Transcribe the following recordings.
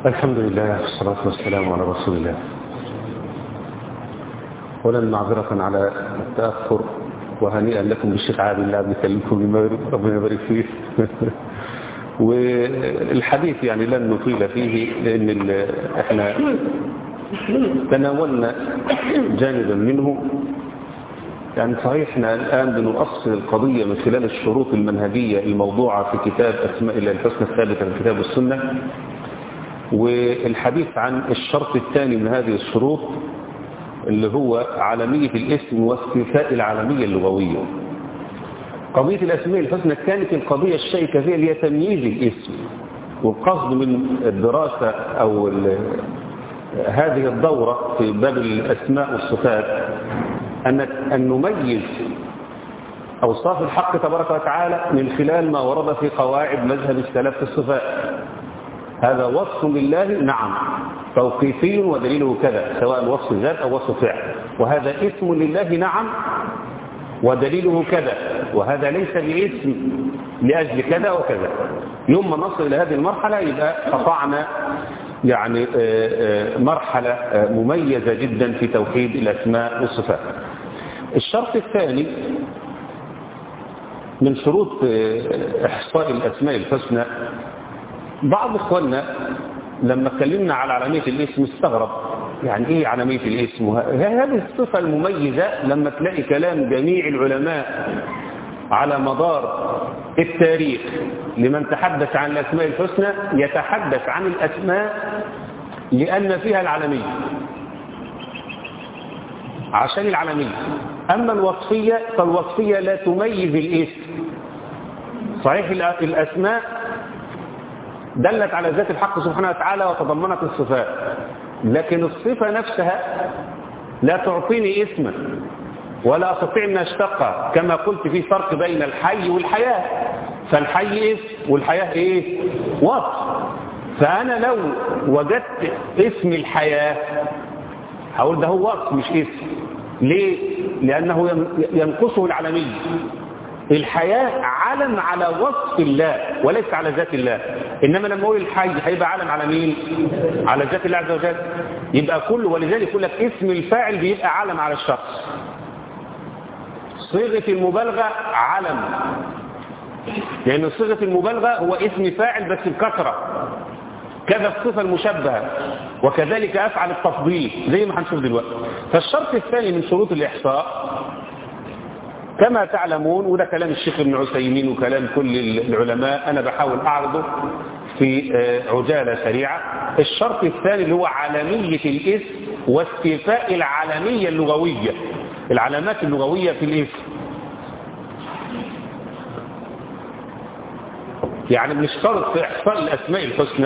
الحمد لله والصلاة والسلام على رسول الله ولن معذرة على التأخر وهنيئا لكم بالشيخ عادل اللي قبل يكلمكم المغرب ربنا يبارك فيه والحديث يعني لن نطيل فيه لأن احنا تناولنا جانبا منه يعني صحيح احنا الآن بنؤصل القضية من خلال الشروط المنهجية الموضوعة في كتاب أسماء الله الحسنى الثابتة في كتاب السنة والحديث عن الشرط الثاني من هذه الشروط اللي هو عالمية الاسم واستيفاء العالمية اللغوية قضية الأسماء الحسنى كانت القضية الشائكة فيها اللي هي تمييز الاسم والقصد من الدراسة أو هذه الدورة في باب الأسماء والصفات أن أن نميز أوصاف الحق تبارك وتعالى من خلال ما ورد في قواعد مذهب السلف في الصفات هذا وصف لله نعم توقيفي ودليله كذا سواء وصف ذات أو وصف فعل وهذا اسم لله نعم ودليله كذا وهذا ليس باسم لأجل كذا وكذا يوم ما نصل إلى هذه المرحلة يبقى قطعنا يعني مرحلة مميزة جدا في توحيد الأسماء والصفات الشرط الثاني من شروط إحصاء الأسماء الحسنى بعض إخواننا لما اتكلمنا على علامية الاسم استغرب يعني ايه علامية الاسم هذه الصفة المميزة لما تلاقي كلام جميع العلماء على مدار التاريخ لمن تحدث عن الأسماء الحسنى يتحدث عن الأسماء لأن فيها العالمية عشان العالمية أما الوصفية فالوصفية لا تميز الاسم صحيح الأسماء دلت على ذات الحق سبحانه وتعالى وتضمنت الصفات لكن الصفة نفسها لا تعطيني اسما ولا أستطيع أن أشتقها كما قلت في فرق بين الحي والحياة فالحي اسم والحياة إيه وصف فأنا لو وجدت اسم الحياة هقول ده هو وصف مش اسم ليه؟ لأنه ينقصه العالمية الحياة علم على وصف الله وليس على ذات الله إنما لما أقول الحي هيبقى علم على مين على ذات الله عز وجل يبقى كله ولذلك يقول لك اسم الفاعل بيبقى علم على الشخص صيغة المبالغة علم لأن صيغة المبالغة هو اسم فاعل بس بكثرة كذا الصفة المشبهة وكذلك أفعل التفضيل زي ما هنشوف دلوقتي فالشرط الثاني من شروط الإحصاء كما تعلمون وده كلام الشيخ ابن عثيمين وكلام كل العلماء أنا بحاول أعرضه في عجالة سريعة الشرط الثاني اللي هو عالمية الاسم واستيفاء العالمية اللغوية العلامات اللغوية في الاسم يعني بنشترط في إحصاء الأسماء الحسنى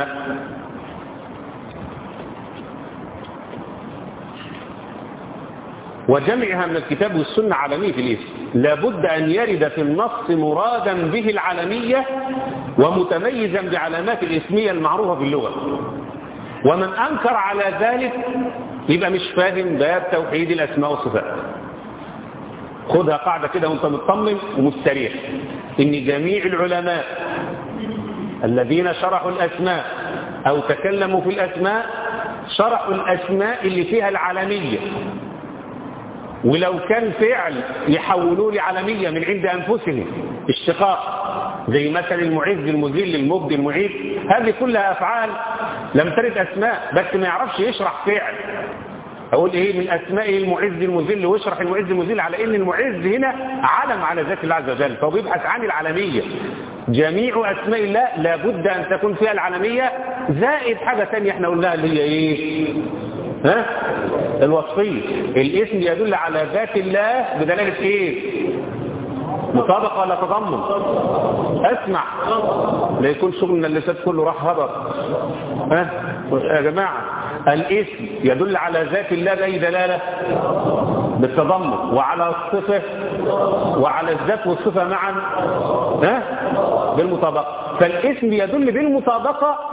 وجمعها من الكتاب والسنة عالمية في الاسم لابد أن يرد في النص مرادا به العالمية ومتميزا بعلامات الاسمية المعروفة في اللغة ومن أنكر على ذلك يبقى مش فاهم باب توحيد الأسماء والصفات خدها قاعدة كده وانت مطمن ومستريح ان جميع العلماء الذين شرحوا الأسماء أو تكلموا في الأسماء شرحوا الأسماء اللي فيها العالمية ولو كان فعل يحولوه لعالمية من عند أنفسهم اشتقاق زي مثلا المعز المذل المبدي المعيد هذه كلها أفعال لم ترد أسماء بس ما يعرفش يشرح فعل أقول إيه من أسمائه المعز المذل ويشرح المعز المذل على إن المعز هنا علم على ذات الله عز وجل فهو بيبحث عن العالمية جميع أسماء الله لابد أن تكون فيها العالمية زائد حاجة ثانية احنا قلناها اللي هي إيه ها الوصفية الاسم يدل على ذات الله بدلالة ايه مطابقة ولا تضمن اسمع لا يكون شغلنا اللي فات كله راح هبط ها يا جماعة الاسم يدل على ذات الله بأي دلالة بالتضمن وعلى الصفة وعلى الذات والصفة معا ها بالمطابقة فالاسم يدل بالمطابقة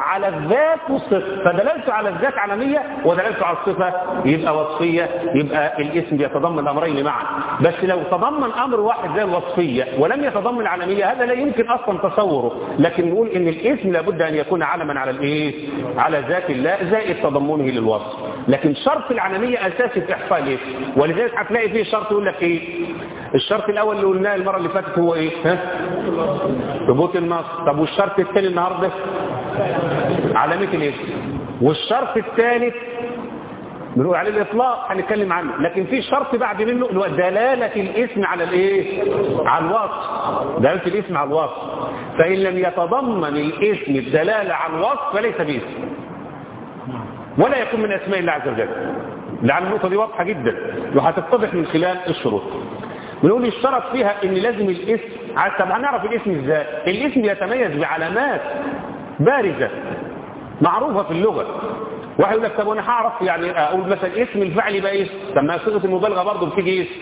على الذات والصفة فدلالته على الذات علمية ودلالته على الصفة يبقى وصفية يبقى الاسم يتضمن أمرين معا بس لو تضمن أمر واحد زي الوصفية ولم يتضمن العلمية هذا لا يمكن أصلا تصوره لكن نقول إن الاسم لابد أن يكون علما على الإيه على ذات الله زائد تضمنه للوصف لكن شرط العلمية أساسي في إحصاء الاسم ولذلك هتلاقي فيه شرط يقول لك إيه الشرط الأول اللي قلناه المرة اللي فاتت هو إيه ها ثبوت النص طب والشرط الثاني النهاردة علامة الاسم والشرط الثالث بنقول عليه الإطلاق هنتكلم عنه لكن في شرط بعد منه اللي هو دلالة الاسم على الايه على الوصف دلالة الاسم على الوصف فإن لم يتضمن الاسم الدلالة على الوصف فليس باسم ولا يكون من أسماء الله عز وجل لعن النقطة دي واضحة جدا وهتتضح من خلال الشروط بنقول الشرط فيها ان لازم الاسم طب هنعرف الاسم ازاي الاسم يتميز بعلامات بارزة معروفة في اللغة واحد يقول لك طب وانا هعرف يعني اقول مثلا اسم الفعل يبقى ايه طب ما صيغه المبالغه برضه بتيجي اسم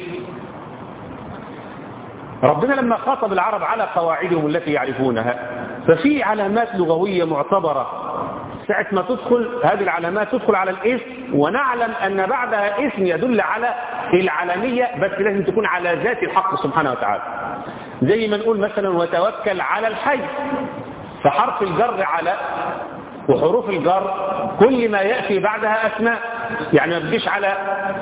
ربنا لما خاطب العرب على قواعدهم التي يعرفونها ففي علامات لغويه معتبره ساعة ما تدخل هذه العلامات تدخل على الاسم ونعلم أن بعدها اسم يدل على العلمية بس لازم تكون على ذات الحق سبحانه وتعالى زي ما نقول مثلا وتوكل على الحي فحرف الجر على وحروف الجر كل ما يأتي بعدها أسماء يعني ما بتجيش على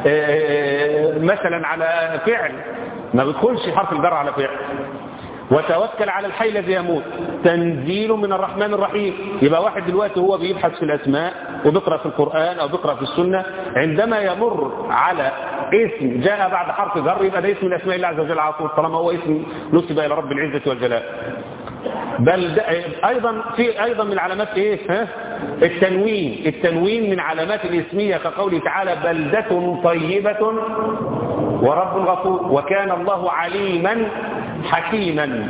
مثلا على فعل ما بتدخلش حرف الجر على فعل وتوكل على الحي الذي يموت تنزيل من الرحمن الرحيم يبقى واحد دلوقتي هو بيبحث في الأسماء وبيقرأ في القرآن أو بيقرأ في السنة عندما يمر على اسم جاء بعد حرف جر يبقى ده اسم من أسماء الله عز وجل على طول طالما هو اسم نسب إلى رب العزة والجلال بل أيضا في أيضا من علامات إيه ها؟ التنوين التنوين من علامات الاسمية كقوله تعالى بلدة طيبة ورب غفور وكان الله عليما حكيما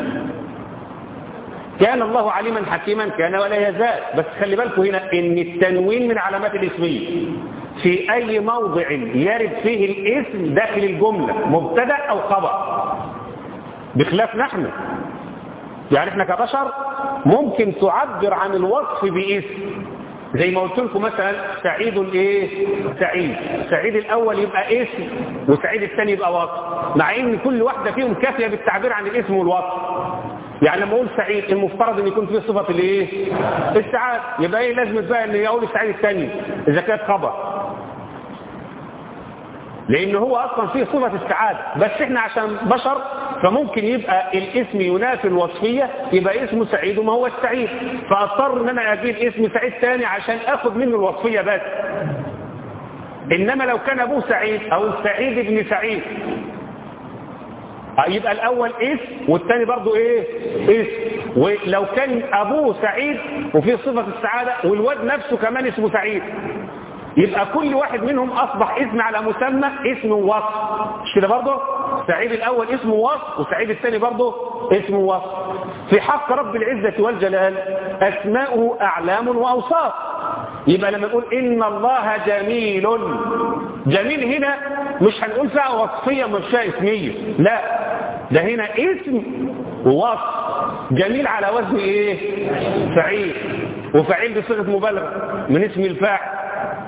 كان الله عليما حكيما كان ولا يزال بس خلي بالكم هنا ان التنوين من علامات الاسمية في اي موضع يرد فيه الاسم داخل الجملة مبتدا او خبر بخلاف نحن يعني احنا كبشر ممكن تعبر عن الوصف باسم زي ما قلت لكم مثلا سعيد ايه سعيد سعيد الاول يبقى اسم وسعيد الثاني يبقى وصف مع ان كل واحده فيهم كافيه بالتعبير عن الاسم والوصف يعني لما اقول سعيد المفترض ان يكون فيه صفه الايه السعاده يبقى ايه لازم بقى ان اقول السعيد الثاني اذا كانت خبر لان هو اصلا فيه صفه السعاده بس احنا عشان بشر فممكن يبقى الاسم ينافي الوصفية يبقى اسمه سعيد وما هو السعيد فاضطر ان انا اجيب اسم سعيد تاني عشان اخد منه الوصفية بس انما لو كان ابوه سعيد او سعيد ابن سعيد يبقى الاول اسم والتاني برضو ايه اسم ولو كان ابوه سعيد وفيه صفة السعادة والواد نفسه كمان اسمه سعيد يبقى كل واحد منهم اصبح اسم على مسمى اسم ووصف مش كده برضه سعيد الاول اسمه وصف وسعيد الثاني برضه اسمه وصف في حق رب العزة والجلال اسماؤه اعلام واوصاف يبقى لما نقول ان الله جميل جميل هنا مش هنقول فيها وصفية مش فيها اسمية لا ده هنا اسم ووصف جميل على وزن ايه فعيل وفعيل بصيغه مبالغه من اسم الفاعل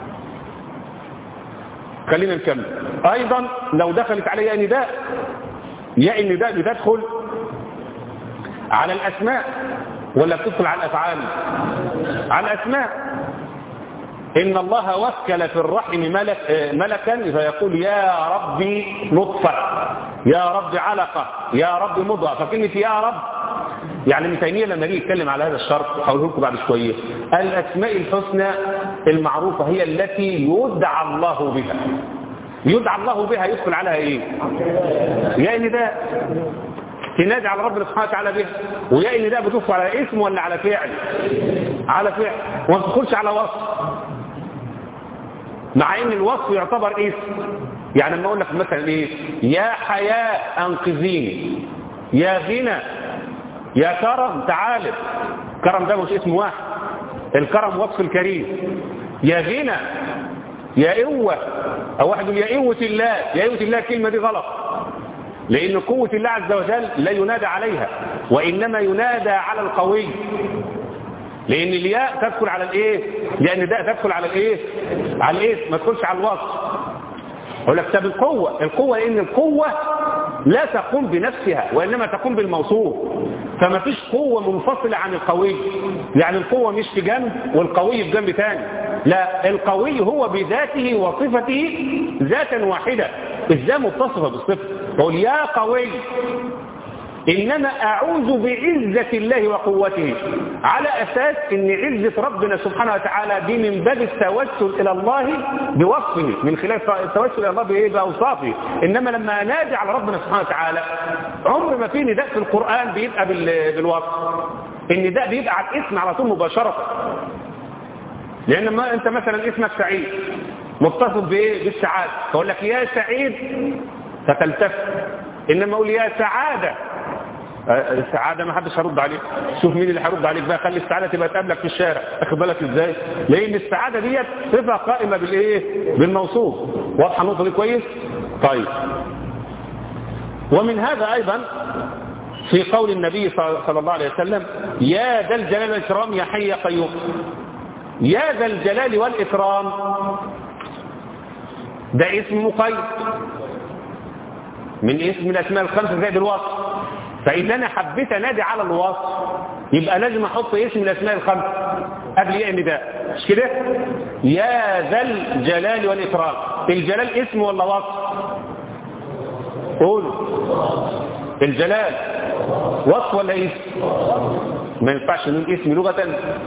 خلينا نكمل ايضا لو دخلت عليها نداء يا النداء بتدخل على الاسماء ولا بتدخل على الافعال على الاسماء ان الله وكل في الرحم ملك ملكا فيقول يا ربي نطفه يا رب علقه يا رب مضغه فكلمه يا رب يعني ابن تيميه لما يجي يتكلم على هذا الشرط هقوله لكم بعد شويه الاسماء الحسنى المعروفه هي التي يدعى الله بها يدعى الله بها يدخل عليها ايه يا نداء تنادي على ربنا سبحانه وتعالى بها ويا النداء بتدخل على اسم ولا على فعل على فعل وما بتدخلش على وصف مع ان الوصف يعتبر اسم يعني لما اقول لك مثلا ايه يا حياة انقذيني يا غنى يا كرم تعالى كرم ده مش اسم واحد الكرم وصف الكريم يا غنى يا قوة او واحد يقول يا قوة الله يا قوة الله الكلمة دي غلط لان قوة الله عز وجل لا ينادى عليها وانما ينادى على القوي لان الياء تدخل على الايه لان ده تدخل على الايه على الايه ما تدخلش على الوصف اقول لك طب القوه القوه لان القوه لا تقوم بنفسها وانما تقوم بالموصوف فما فيش قوه منفصله عن القوي يعني القوه مش في جنب والقوي في جنب ثاني لا القوي هو بذاته وصفته ذاتا واحده ازاي متصفه بالصفه قول يا قوي إنما أعوذ بعزة الله وقوته على أساس أن عزة ربنا سبحانه وتعالى دي من باب التوسل إلى الله بوصفه من خلال التوسل إلى الله بإيه بأوصافه إنما لما أنادي على ربنا سبحانه وتعالى عمر ما في نداء في القرآن بيبقى بالوصف النداء بيبقى على الاسم على طول مباشرة لأن ما أنت مثلا اسمك سعيد متصف بإيه بالسعادة فأقول لك يا سعيد فتلتف إنما أقول يا سعادة السعادة ما حدش هيرد عليك شوف مين اللي هيرد عليك بقى خلي السعادة تبقى تقابلك في الشارع اخد بالك ازاي لان السعادة ديت صفة قائمة بالايه بالموصوف واضحة النقطة دي كويس طيب ومن هذا ايضا في قول النبي صلى الله عليه وسلم يا ذا الجلال والإكرام يا حي يا قيوم يا ذا الجلال والإكرام ده اسم مقيد من اسم الأسماء الخمسة زائد الوصف فإذا أنا حبيت أنادي على الوصف يبقى لازم أحط اسم الأسماء الخمسة قبل ياء النداء مش كده يا ذا الجلال والإكرام الجلال اسم ولا وصف قولوا الجلال وصف ولا اسم ما ينفعش نقول اسم لغة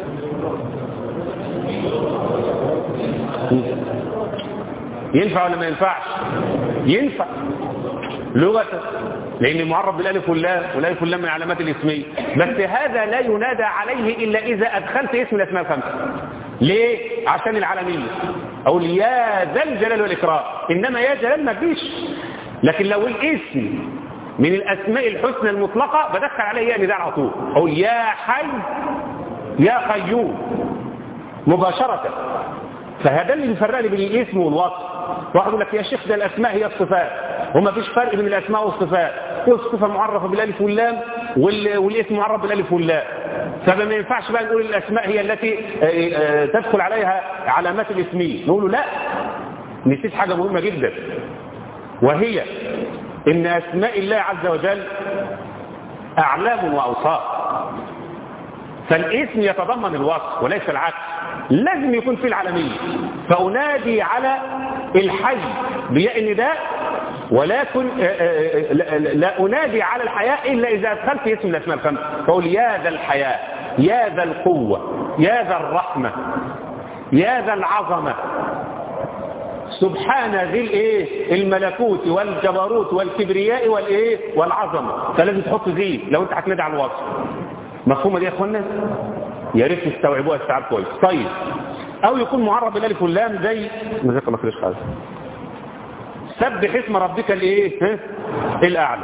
ينفع ولا ما ينفعش ينفع لغة لأن المعرب بالالف واللام والالف واللام من علامات الاسمية بس هذا لا ينادى عليه إلا إذا أدخلت اسم الأسماء الخمسة ليه؟ عشان العالمية أقول يا ذا الجلال والإكرام إنما يا جلال ما فيش لكن لو الاسم من الأسماء الحسنى المطلقة بدخل عليه يا نداء على طول أقول يا حي يا قيوم مباشرة فهذا اللي بيفرقني بين الاسم والوصف واحد يقول لك يا شيخ ده الأسماء هي الصفات وما فيش فرق بين الأسماء والصفات الصفة معرفة بالالف واللام والاسم معرف بالالف واللام فما ينفعش بقى نقول الأسماء هي التي تدخل عليها علامات الاسمية نقول له لا نسيت حاجة مهمة جدا وهي إن أسماء الله عز وجل أعلام وأوصاف فالاسم يتضمن الوصف وليس العكس لازم يكون في العالمية فأنادي على الحي بياء النداء ولكن لا أنادي على الحياة إلا إذا أدخلت اسم الأسماء الخمسة فأقول يا ذا الحياة يا ذا القوة يا ذا الرحمة يا ذا العظمة سبحان ذي الايه الملكوت والجبروت والكبرياء والايه والعظمه فلازم تحط ذي لو انت هتنادي على الوصف مفهومه دي يا اخوانا يا ريت تستوعبوها استيعاب كويس طيب او يكون معرب بالالف واللام زي جزاك الله خير خالص سبح اسم ربك الايه الاعلى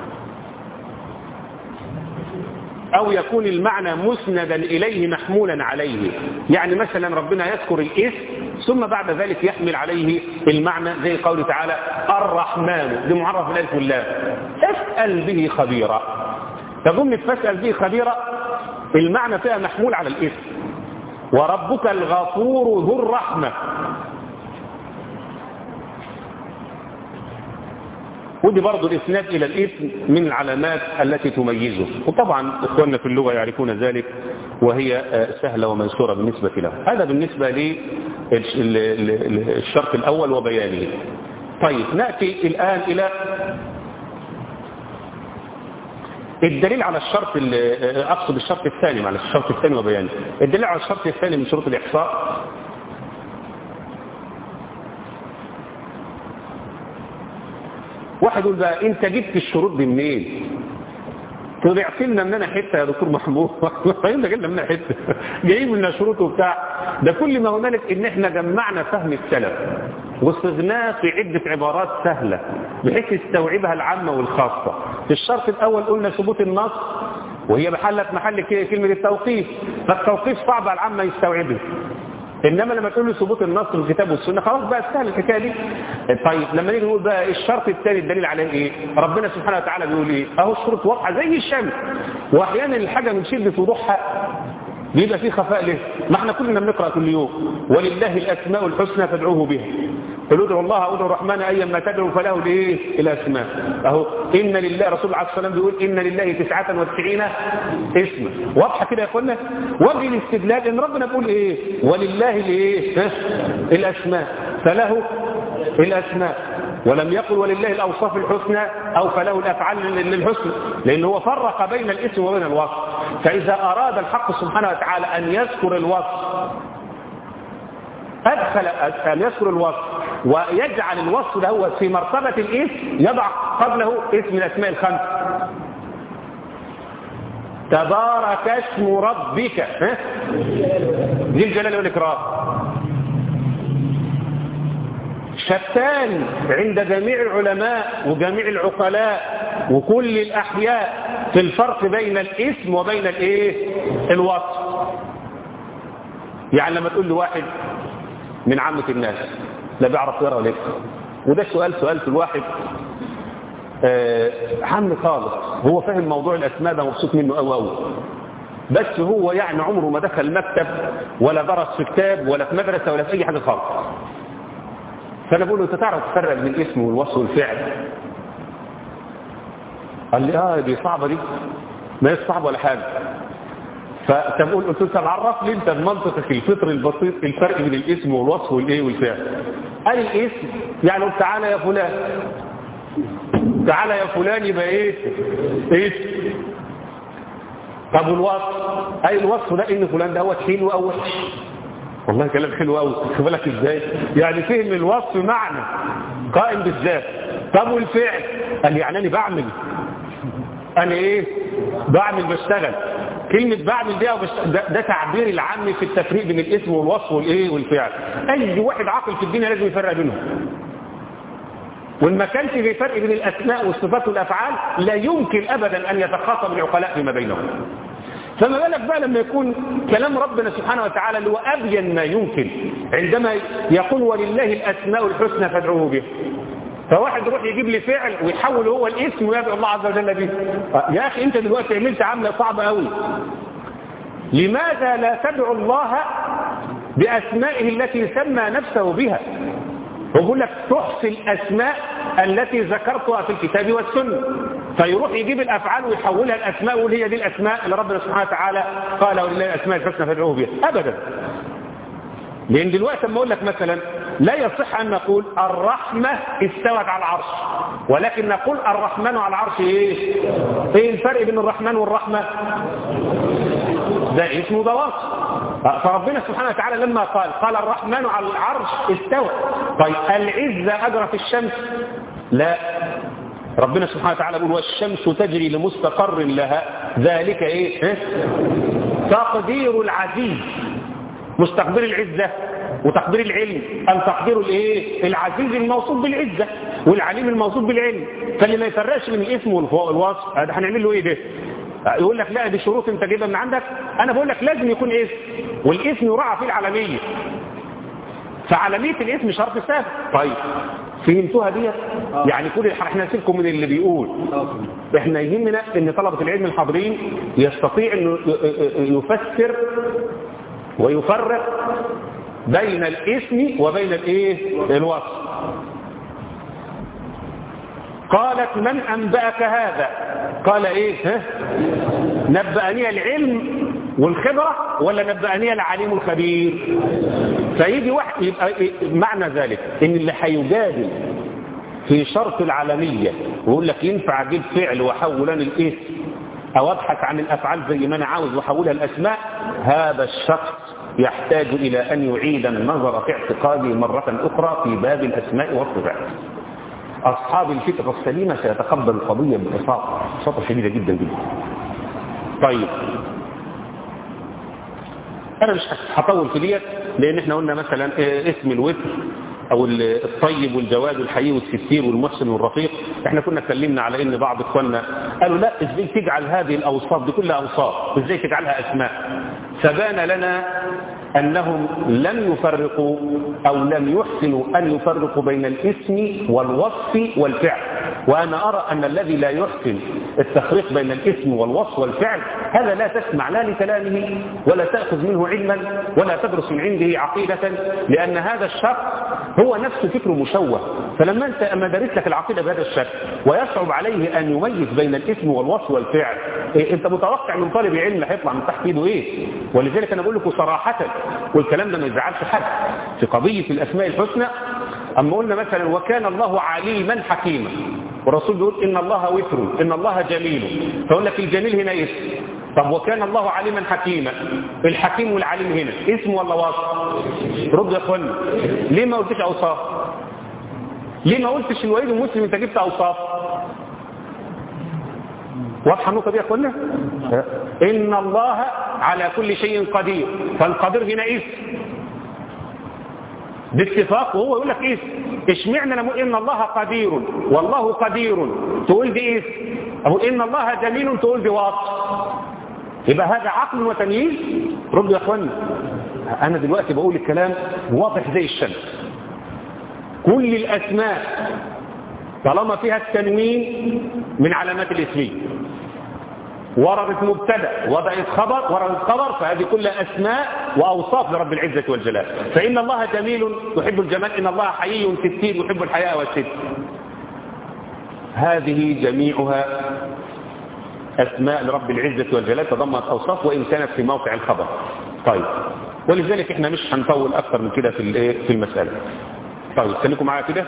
او يكون المعنى مسندا اليه محمولا عليه يعني مثلا ربنا يذكر الاسم ثم بعد ذلك يحمل عليه المعنى زي قوله تعالى الرحمن دي معرف بالالف واللام اسال به خبيرا تظن فاسال به خبيرا المعنى فيها محمول على الاسم وربك الغفور ذو الرحمه ودي برضو الإسناد إلى الاسم من العلامات التي تميزه وطبعا إخواننا في اللغة يعرفون ذلك وهي سهلة ومنسورة بالنسبة له هذا بالنسبة للشرط الأول وبيانه طيب نأتي الآن إلى الدليل على الشرط أقصد الشرط الثاني معلش الشرط الثاني وبيانه الدليل على الشرط الثاني من شروط الإحصاء واحد يقول بقى انت جبت الشروط دي منين طلعت لنا مننا حته يا دكتور محمود انت جبت مننا حته جايين لنا شروط وبتاع ده كل ما هنالك ان احنا جمعنا فهم السلف وصغناه في عده عبارات سهله بحيث يستوعبها العامه والخاصه في الشرط الاول قلنا ثبوت النص وهي محلت محل كلمه التوقيف فالتوقيف صعب على العامه يستوعبه انما لما تقول له ثبوت النص في الكتاب والسنه خلاص بقى سهل الحكايه دي طيب لما نيجي نقول بقى الشرط الثاني الدليل عليه ايه ربنا سبحانه وتعالى بيقول ايه اهو الشروط واضحه زي الشمس واحيانا الحاجه من شده وضوحها بيبقى فيه خفاء ليه ما احنا كلنا بنقرأ كل يوم ولله الأسماء الحسنى فادعوه بها قل ادعوا الله او ادعوا الرحمن ايا ما تدعوا فله الايه الاسماء اهو ان لله رسول الله عليه الصلاه والسلام بيقول ان لله 99 اسما واضحه كده يا اخوانا وجه الاستدلال ان ربنا بيقول ايه ولله الايه ها؟ الاسماء فله الاسماء ولم يقل ولله الاوصاف الحسنى او فله الافعال للحسنى لان هو فرق بين الاسم وبين الوصف فاذا اراد الحق سبحانه وتعالى ان يذكر الوصف أدخل أن يذكر الوصف ويجعل الوصف له في مرتبة الاسم يضع قبله اسم الأسماء الخمسة تبارك اسم ربك ها؟ ذي الجلال والإكرام شتان عند جميع العلماء وجميع العقلاء وكل الأحياء في الفرق بين الاسم وبين الايه الوصف يعني لما تقول لواحد من عامة الناس لا بيعرف يقرا ولا يكتب وده سؤال سألت الواحد آه عم خالص هو فاهم موضوع الأسماء ده مبسوط منه قوي قوي بس هو يعني عمره ما دخل مكتب ولا درس في كتاب ولا في مدرسة ولا في أي حاجة خالص فأنا بقول له أنت تعرف تفرق بين الاسم والوصف والفعل قال لي اه دي صعبة دي ما هي صعبة ولا حاجة فبقول قلت له طب عرف لي انت بمنطقك الفطري البسيط الفرق بين الاسم والوصف والايه والفعل قال الاسم يعني قلت تعالى يا فلان تعالى يا فلان يبقى ايه اسم طب والوصف اي الوصف ده ان فلان ده هو حلو او وحش والله كلام حلو قوي خد بالك ازاي يعني فهم الوصف معنى قائم بالذات طب والفعل قال يعني انا بعمل انا ايه بعمل بشتغل كلمة بعمل دي ده, ده تعبير العام في التفريق بين الاسم والوصف والايه والفعل اي واحد عاقل في الدنيا لازم يفرق بينهم وإن ما كانش في فرق بين الأسماء والصفات والأفعال لا يمكن أبدا أن يتخاطب العقلاء فيما بينهم فما بالك بقى لما يكون كلام ربنا سبحانه وتعالى اللي هو أبين ما يمكن عندما يقول ولله الأسماء الحسنى فادعوه به فواحد يروح يجيب لي فعل ويحول هو الاسم ويدعو الله عز وجل به يا أخي أنت دلوقتي عملت عملة صعبة قوي لماذا لا تدعو الله بأسمائه التي سمى نفسه بها ويقول لك تحصي الأسماء التي ذكرتها في الكتاب والسنة فيروح يجيب الأفعال ويحولها الأسماء ويقول هي دي الأسماء اللي ربنا سبحانه وتعالى قال ولله الأسماء الحسنى فادعوه بها أبدا لأن دلوقتي لما أقول لك مثلا لا يصح أن نقول الرحمة استوت على العرش ولكن نقول الرحمن على العرش إيه إيه الفرق بين الرحمن والرحمة ده اسمه ده وصف فربنا سبحانه وتعالى لما قال قال الرحمن على العرش استوى طيب العزة أجرى في الشمس لا ربنا سبحانه وتعالى يقول والشمس تجري لمستقر لها ذلك ايه اه؟ تقدير العزيز مستقدر العزة وتقدير العلم أم تقدير الايه العزيز الموصوف بالعزة والعليم الموصوف بالعلم فاللي ما يفرقش من الاسم والوصف هذا هنعمل له ايه ده يقول لك لا دي شروط انت جايبها من عندك انا بقول لك لازم يكون اسم والاسم يراعى فيه العالميه فعالميه الاسم شرط ثابت طيب فهمتوها ديت يعني كل احنا نسيبكم من اللي بيقول احنا يهمنا ان طلبه العلم الحاضرين يستطيع انه يفسر ويفرق بين الاسم وبين الايه الوصف قالت من أنبأك هذا قال إيه ها؟ نبأني العلم والخبرة ولا نبأني العليم الخبير فيجي واحد يبقى معنى ذلك إن اللي هيجادل في شرط العالمية ويقول لك ينفع أجيب فعل وأحولان الاسم أو أبحث عن الأفعال زي ما أنا عاوز وأحولها الأسماء هذا الشخص يحتاج إلى أن يعيد النظر في اعتقاده مرة أخرى في باب الأسماء والصفات أصحاب الفكرة السليمة سيتقبل القضية ببساطة ببساطة شديدة جدا جدا طيب أنا مش هطول في ديت لأن احنا قلنا مثلا اسم الوتر أو الطيب والجواد والحي والستير والمحسن والرفيق احنا كنا اتكلمنا على ان بعض اخواننا قالوا لا ازاي تجعل هذه الاوصاف دي كلها اوصاف ازاي تجعلها اسماء فبان لنا أنهم لم يفرقوا أو لم يحسنوا أن يفرقوا بين الاسم والوصف والفعل وأنا أرى أن الذي لا يحسن التفريق بين الاسم والوصف والفعل هذا لا تسمع لا لكلامه ولا تأخذ منه علما ولا تدرس من عنده عقيدة لأن هذا الشخص هو نفسه فكره مشوه فلما أنت أما درست لك العقيدة بهذا الشكل ويصعب عليه أن يميز بين الاسم والوصف والفعل إيه أنت متوقع من طالب علم هيطلع من تحت ايده إيه ولذلك أنا بقول لكم صراحة والكلام ده ما يزعلش حد في قضية الأسماء الحسنى أما قلنا مثلا وكان الله عليما حكيما والرسول بيقول إن الله وتر إن الله جميل فيقول لك الجميل هنا اسم طب وكان الله عليما حكيما الحكيم والعليم هنا اسم ولا وصف رد يا اخوانا ليه ما قلتش اوصاف ليه ما قلتش الوليد المسلم انت جبت اوصاف واضحه النقطه دي يا اخوانا ان الله على كل شيء قدير فالقدير هنا اسم باتفاق وهو يقول لك اسم اشمعنى لما ان الله قدير والله قدير تقول دي اسم او ان الله جميل تقول دي وصف يبقى هذا عقل وتمييز رد يا اخوانا انا دلوقتي بقول الكلام واضح زي الشمس كل الاسماء طالما فيها التنوين من علامات الاسميه وردت مبتدا وردت خبر وردت خبر فهذه كلها اسماء واوصاف لرب العزه والجلال فان الله جميل يحب الجمال ان الله حيي ستير يحب الحياء والستر هذه جميعها أسماء لرب العزة والجلال تضمنت أوصاف وإن كانت في موقع الخبر طيب ولذلك احنا مش هنطول أكثر من كده في في المسألة طيب خليكم معايا كده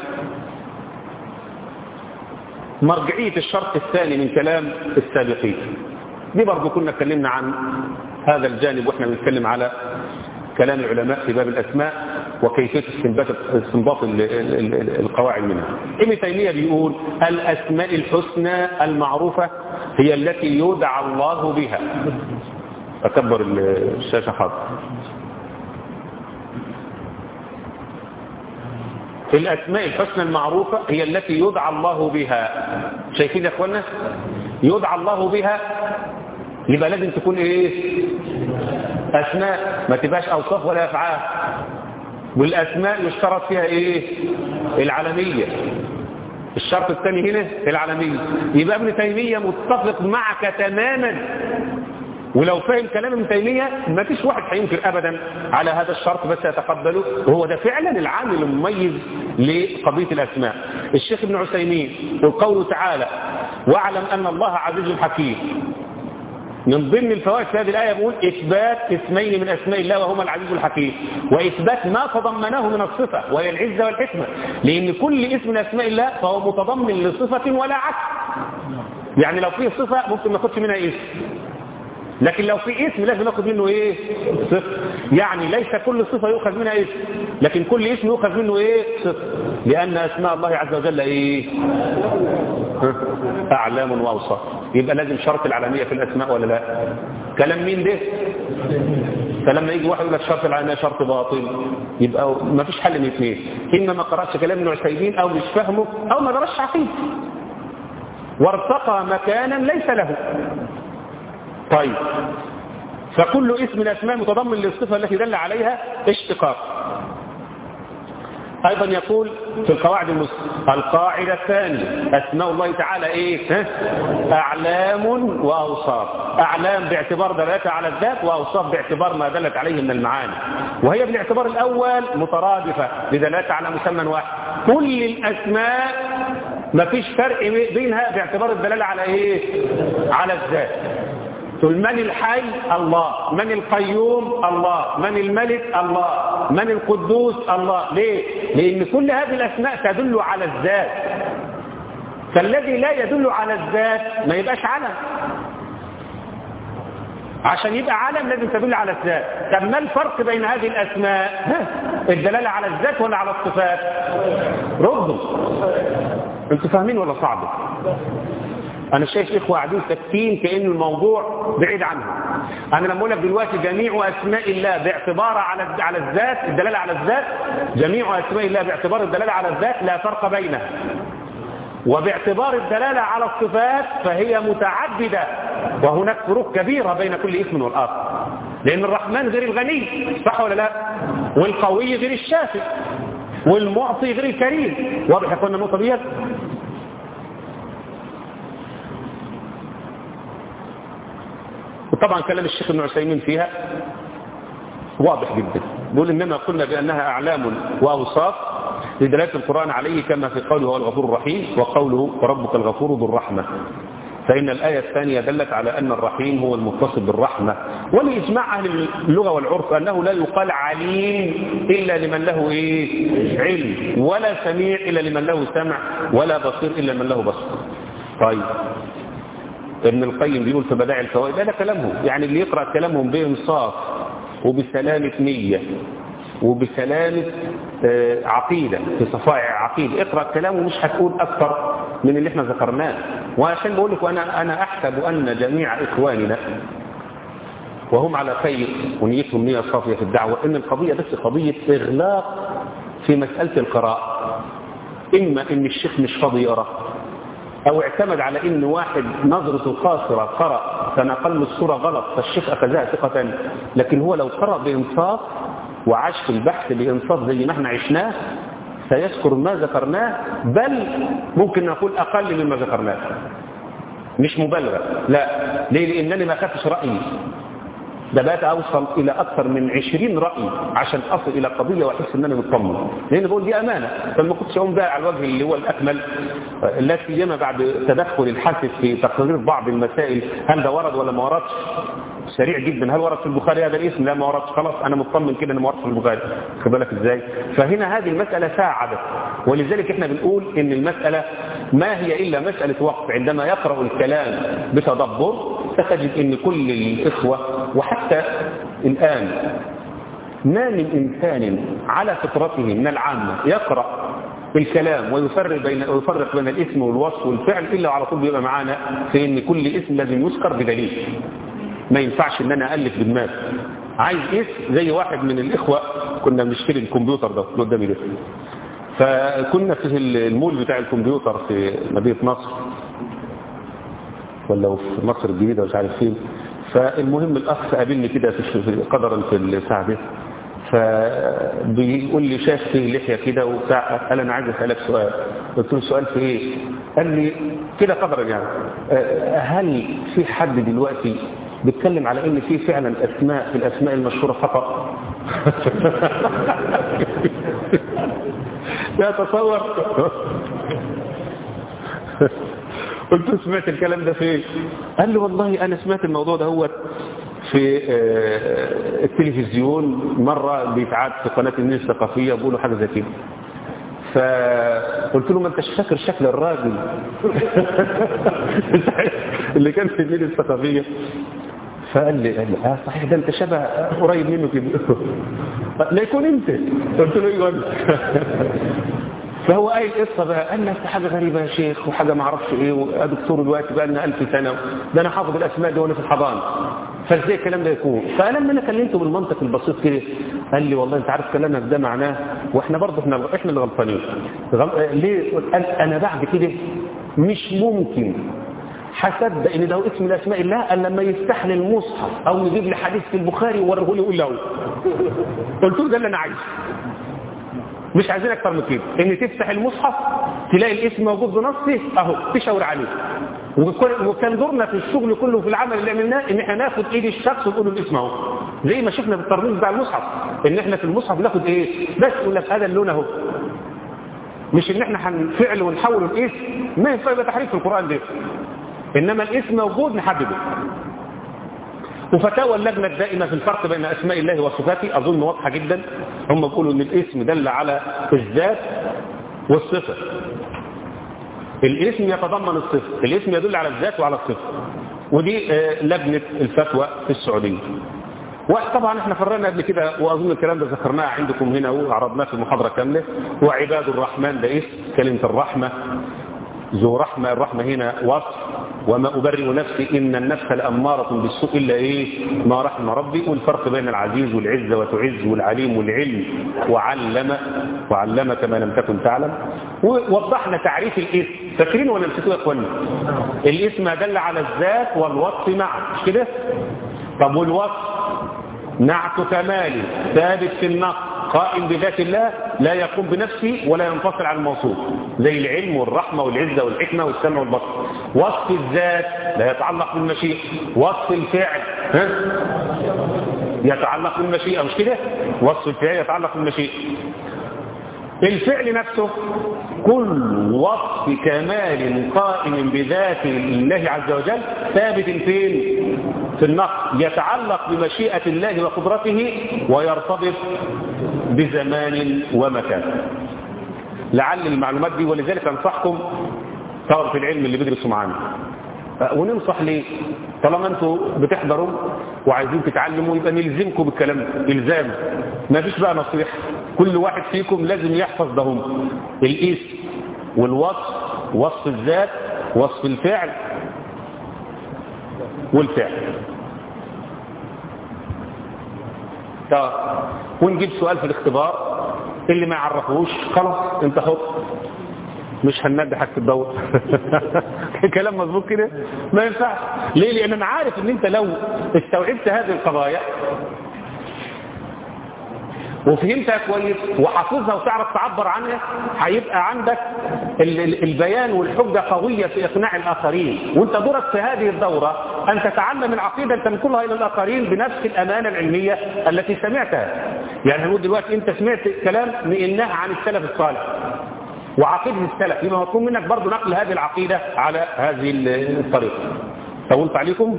مرجعية الشرط الثاني من كلام السابقين دي برضو كنا اتكلمنا عن هذا الجانب واحنا بنتكلم على كلام العلماء في باب الأسماء وكيفية استنباط استنباط القواعد منها ابن تيمية بيقول الأسماء الحسنى المعروفة هي التي يدعى الله بها أكبر الشاشة حاضر الأسماء الحسنى المعروفة هي التي يدعى الله بها شايفين يا أخوانا يدعى الله بها يبقى لازم تكون ايه اسماء ما تبقاش اوصاف ولا افعال والاسماء يشترط فيها ايه العالميه الشرط الثاني هنا العالميه يبقى ابن تيميه متفق معك تماما ولو فهم كلام ابن تيميه ما فيش واحد هينكر ابدا على هذا الشرط بس يتقبله وهو ده فعلا العامل المميز لقضيه الاسماء الشيخ ابن عثيمين والقول تعالى واعلم ان الله عزيز حكيم من ضمن الفوائد في هذه الآية بيقول إثبات اسمين من أسماء الله وهما العزيز الحكيم وإثبات ما تضمنه من الصفة وهي العزة والحكمة لأن كل اسم من أسماء الله فهو متضمن لصفة ولا عكس يعني لو فيه صفة ممكن ما ناخدش منها اسم لكن لو في اسم لازم ناخد منه ايه صفة يعني ليس كل صفة يؤخذ منها اسم لكن كل اسم يؤخذ منه ايه صفة لأن أسماء الله عز وجل ايه أعلام وأوصاف يبقى لازم شرط العالمية في الأسماء ولا لا كلام مين ده فلما يجي واحد يقول لك شرط العالمية شرط باطل يبقى ما فيش حل من اثنين إما ما قرأش كلام ابن عثيمين أو مش فاهمه أو ما درسش عقيدة وارتقى مكانا ليس له طيب فكل اسم من الأسماء متضمن للصفة التي دل عليها اشتقاق أيضا يقول في القواعد المسلمة القاعدة الثانية أسماء الله تعالى إيه أعلام وأوصاف أعلام باعتبار دلالتها على الذات وأوصاف باعتبار ما دلت عليه من المعاني وهي بالاعتبار الأول مترادفة بدلالتها على مسمى واحد كل الأسماء ما فيش فرق بينها باعتبار الدلالة على إيه على الذات تقول من الحي الله من القيوم الله من الملك الله من القدوس الله ليه لأن كل هذه الأسماء تدل على الذات فالذي لا يدل على الذات ما يبقاش علم عشان يبقى علم لازم تدل على الذات طب ما الفرق بين هذه الأسماء الدلالة على الذات ولا على الصفات ردوا انتوا فاهمين ولا صعب انا شايف اخوه قاعدين ساكتين كان الموضوع بعيد عنهم انا لما اقول لك دلوقتي جميع اسماء الله باعتبار على على الذات الدلاله على الذات جميع اسماء الله باعتبار الدلاله على الذات لا فرق بينها وباعتبار الدلاله على الصفات فهي متعدده وهناك فروق كبيره بين كل اسم والاخر لان الرحمن غير الغني صح ولا لا والقوي غير الشافي والمعطي غير الكريم واضح يا اخوانا النقطه ديت وطبعا كلام الشيخ ابن عثيمين فيها واضح جدا بيقول إنما قلنا بأنها أعلام وأوصاف لدلالة القرآن عليه كما في قوله هو الغفور الرحيم وقوله وربك الغفور ذو الرحمة فإن الآية الثانية دلت على أن الرحيم هو المتصل بالرحمة ولإجماع أهل اللغة والعرف أنه لا يقال عليم إلا لمن له إيه؟ علم ولا سميع إلا لمن له سمع ولا بصير إلا لمن له بصر طيب ابن القيم بيقول في بدائع الفوائد هذا كلامهم يعني اللي يقرأ كلامهم بإنصاف وبسلامة نية وبسلامة عقيدة في صفائع عقيدة اقرأ كلامه مش هتقول أكثر من اللي احنا ذكرناه وعشان بقول لك أنا, أنا أحسب أن جميع إخواننا وهم على خير ونيتهم نية صافية في الدعوة إن القضية بس قضية إغلاق في مسألة القراءة إما إن الشيخ مش فاضي يقرأ أو اعتمد على إن واحد نظرته قاصرة قرأ فنقل له الصورة غلط فالشيخ أخذها ثقة لكن هو لو قرأ بإنصاف وعاش في البحث بإنصاف زي ما احنا عشناه سيذكر ما ذكرناه بل ممكن نقول أقل مما ذكرناه مش مبالغة لا ليه لأنني ما خدتش رأيي ده بقيت أوصل إلى أكثر من 20 رأي عشان أصل إلى قضية وأحس إن أنا مطمن لأن بقول دي أمانة فما كنتش أقوم بقى على الوجه اللي هو الأكمل لا سيما بعد تدخل الحاسس في تقرير بعض المسائل هل ده ورد ولا ما وردش سريع جدا هل ورد في البخاري هذا الاسم لا ما وردش خلاص انا مطمن كده انه ما وردش في البخاري خد بالك ازاي فهنا هذه المساله ساعدت ولذلك احنا بنقول ان المساله ما هي الا مساله وقت عندما يقرا الكلام بتدبر ستجد ان كل الاخوه وحتى الان ما من انسان على فطرته من العامه يقرا الكلام ويفرق بين ويفرق بين الاسم والوصف والفعل الا على طول بيبقى معانا في ان كل اسم لازم يذكر بدليل ما ينفعش ان انا الف بدماغي عايز اسم زي واحد من الاخوه كنا بنشتري الكمبيوتر ده قدامي ده فكنا في المول بتاع الكمبيوتر في مدينه نصر ولا في مصر الجديده مش عارف فين فالمهم الاخ قابلني كده في قدرا في الساعه دي فبيقول لي شاف فيه لحيه كده وبتاع قال انا عايز اسالك سؤال قلت له سؤال في ايه قال لي كده قدرا يعني هل في حد دلوقتي بيتكلم على ان في فعلا اسماء في الاسماء المشهوره خطا لا تصور قلت له سمعت الكلام ده فين قال لي والله انا سمعت الموضوع ده هو في التلفزيون مرة بيتعاد في قناة النيل الثقافية بيقولوا حاجة زي كده فقلت له ما انتش فاكر شكل الراجل اللي كان في النيل الثقافية فقال لي قال لي اه صحيح ده انت شبه قريب منه كده لا يكون انت قلت له ايوه فهو قايل قصه بقى قال لي حاجه غريبه يا شيخ وحاجه ما اعرفش ايه ودكتور دلوقتي بقى لنا 1000 سنه ده انا حافظ الاسماء دي وانا في الحضانه فازاي الكلام ده يكون فلما انا كلمته بالمنطق البسيط كده قال لي والله انت عارف كلامك ده معناه واحنا برضه احنا احنا اللي غلطانين غل... ليه قال انا بعد كده مش ممكن هصدق ان ده اسم من اسماء الله الا لما يفتح لي المصحف او يجيب لي حديث في البخاري ووريه لي يقول له قلت له ده اللي انا عايزه مش عايزين اكتر من كده ان تفتح المصحف تلاقي الاسم موجود بنصه اهو تشاور عليه وكان دورنا في الشغل كله في العمل اللي عملناه ان احنا ناخد ايد الشخص ونقول له الاسم اهو زي ما شفنا بالترميز بتاع المصحف ان احنا في المصحف ناخد ايه بس يقول لك هذا اللون اهو مش ان احنا هنفعل ونحول الاسم ما ينفع يبقى تحريف في القران ده انما الاسم موجود نحدده وفتاوى اللجنة الدائمة في الفرق بين أسماء الله وصفاته أظن واضحة جدا هم بيقولوا أن الاسم دل على الذات والصفة الاسم يتضمن الصفة الاسم يدل على الذات وعلى الصفة ودي لجنة الفتوى في السعودية وطبعا احنا فرقنا قبل كده واظن الكلام ده ذكرناه عندكم هنا وعرضناه في محاضرة كاملة وعباد الرحمن ده اسم كلمة الرحمة ذو رحمة الرحمة هنا وصف وما أبرئ نفسي إن النفس لأمارة بالسوء إلا إيه ما رحم ربي والفرق بين العزيز والعزة وتعز والعليم والعلم وعلم وعلمك ما لم تكن تعلم ووضحنا تعريف الاسم فاكرين ولا نسيتوا يا اخوانا الاسم دل على الذات والوصف معا مش كده طب والوصف نعت كمال ثابت في النقص قائم بذات الله لا يقوم بنفسه ولا ينفصل عن الموصوف زي العلم والرحمة والعزة والحكمة والسمع والبصر وصف الذات لا يتعلق بالمشيئة وصف الفعل ها؟ يتعلق بالمشيئة مش كده وصف الفعل يتعلق بالمشيئة الفعل نفسه كل وصف كمال قائم بذات الله عز وجل ثابت فين في النقص يتعلق بمشيئة الله وقدرته ويرتبط بزمان ومكان لعل المعلومات دي ولذلك انصحكم طلبة العلم اللي بيدرسوا معانا وننصح ليه طالما انتوا بتحضروا وعايزين تتعلموا يبقى نلزمكم بالكلام ده الزام ما فيش بقى نصيحه كل واحد فيكم لازم يحفظ دهم الاسم والوصف وصف الذات وصف الفعل والفعل طب ونجيب سؤال في الاختبار اللي ما يعرفوش خلاص انت حط مش هننبه حاجة الدور كلام مظبوط كده ما ينفعش ليه لان انا عارف ان انت لو استوعبت هذه القضايا وفهمتها كويس وحافظها وتعرف تعبر عنها هيبقى عندك البيان والحجة قوية في إقناع الآخرين وانت دورك في هذه الدورة أن تتعلم العقيدة تنقلها إلى الآخرين بنفس الأمانة العلمية التي سمعتها يعني هنقول دلوقتي انت سمعت كلام نقلناه عن السلف الصالح وعقيدة السلف يبقى مطلوب منك برضه نقل هذه العقيدة على هذه الطريقة طولت عليكم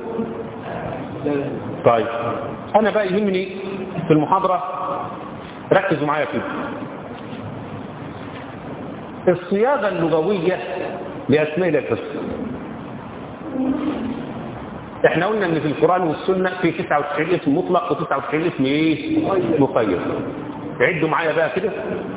طيب أنا بقى يهمني في المحاضرة ركزوا معايا فيه الصياغة اللغوية لأسماء الحسنى احنا قلنا ان في القرآن والسنة في 99 اسم مطلق و99 اسم ايه مقيد عدوا معايا بقى كده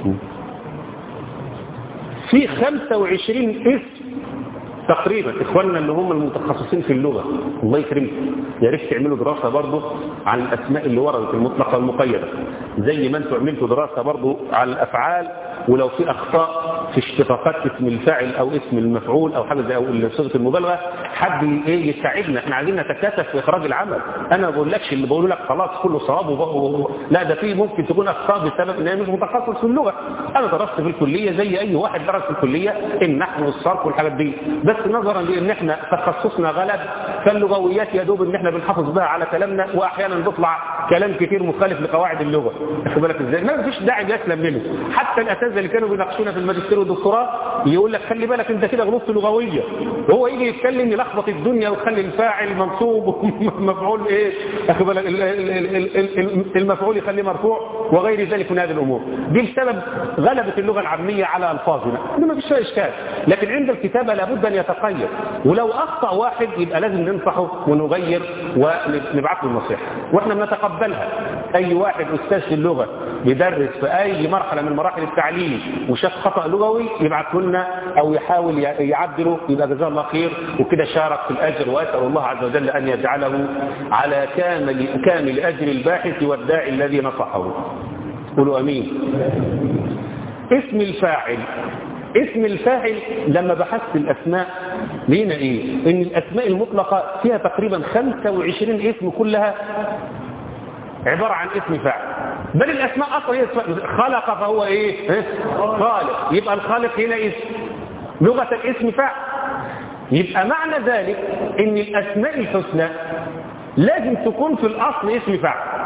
في 25 اسم تقريبا اخواننا اللي هم المتخصصين في اللغة الله يكرمكم يا ريت تعملوا دراسة برضه عن الاسماء اللي وردت المطلقة والمقيدة زي ما انتم عملتوا دراسة برضه عن الافعال ولو في اخطاء في اشتقاقات اسم الفاعل او اسم المفعول او حاجه زي او صيغه المبالغه حد ايه يساعدنا احنا عايزين نتكاتف في اخراج العمل انا ما بقولكش اللي بقوله لك خلاص كله صواب وب... لا ده في ممكن تكون اخطاء بسبب ان انا مش متخصص في اللغه انا درست في الكليه زي اي واحد درس في الكليه النحو والصرف والحاجات دي بس نظرا لان احنا تخصصنا غلب فاللغويات يا دوب ان احنا بنحافظ بها على كلامنا واحيانا بيطلع كلام كتير مخالف لقواعد اللغه واخد بالك ازاي ما فيش داعي يسلم منه حتى الاساتذه اللي كانوا بيناقشونا في الماجستير والدكتوراه يقول لك خلي بالك انت كده غلطت لغويه وهو يجي يتكلم يلخبط الدنيا ويخلي الفاعل منصوب ومفعول ايه واخد بالك المفعول يخليه مرفوع وغير ذلك من هذه الامور دي بسبب غلبه اللغه العاميه على الفاظنا ما فيش اشكال لكن عند الكتابه لابد ان يتقيد ولو اخطا واحد يبقى لازم ننصحه ونغير ونبعث له النصيحه واحنا بنتقبلها اي واحد استاذ في اللغه بيدرس في اي مرحله من مراحل التعليم وشاف خطا لغوي يبعثه لنا او يحاول يعدله يبقى جزاه الله خير وكده شارك في الاجر واسال الله عز وجل ان يجعله على كامل كامل اجر الباحث والداعي الذي نصحه قولوا امين اسم الفاعل اسم الفاعل لما بحثت الاسماء لقينا ايه ان الاسماء المطلقه فيها تقريبا 25 اسم كلها عباره عن اسم فاعل بل الاسماء اصلا هي خلق فهو ايه خالق يبقى الخالق هنا اسم لغه الاسم فاعل يبقى معنى ذلك ان الاسماء الحسنى لازم تكون في الاصل اسم فاعل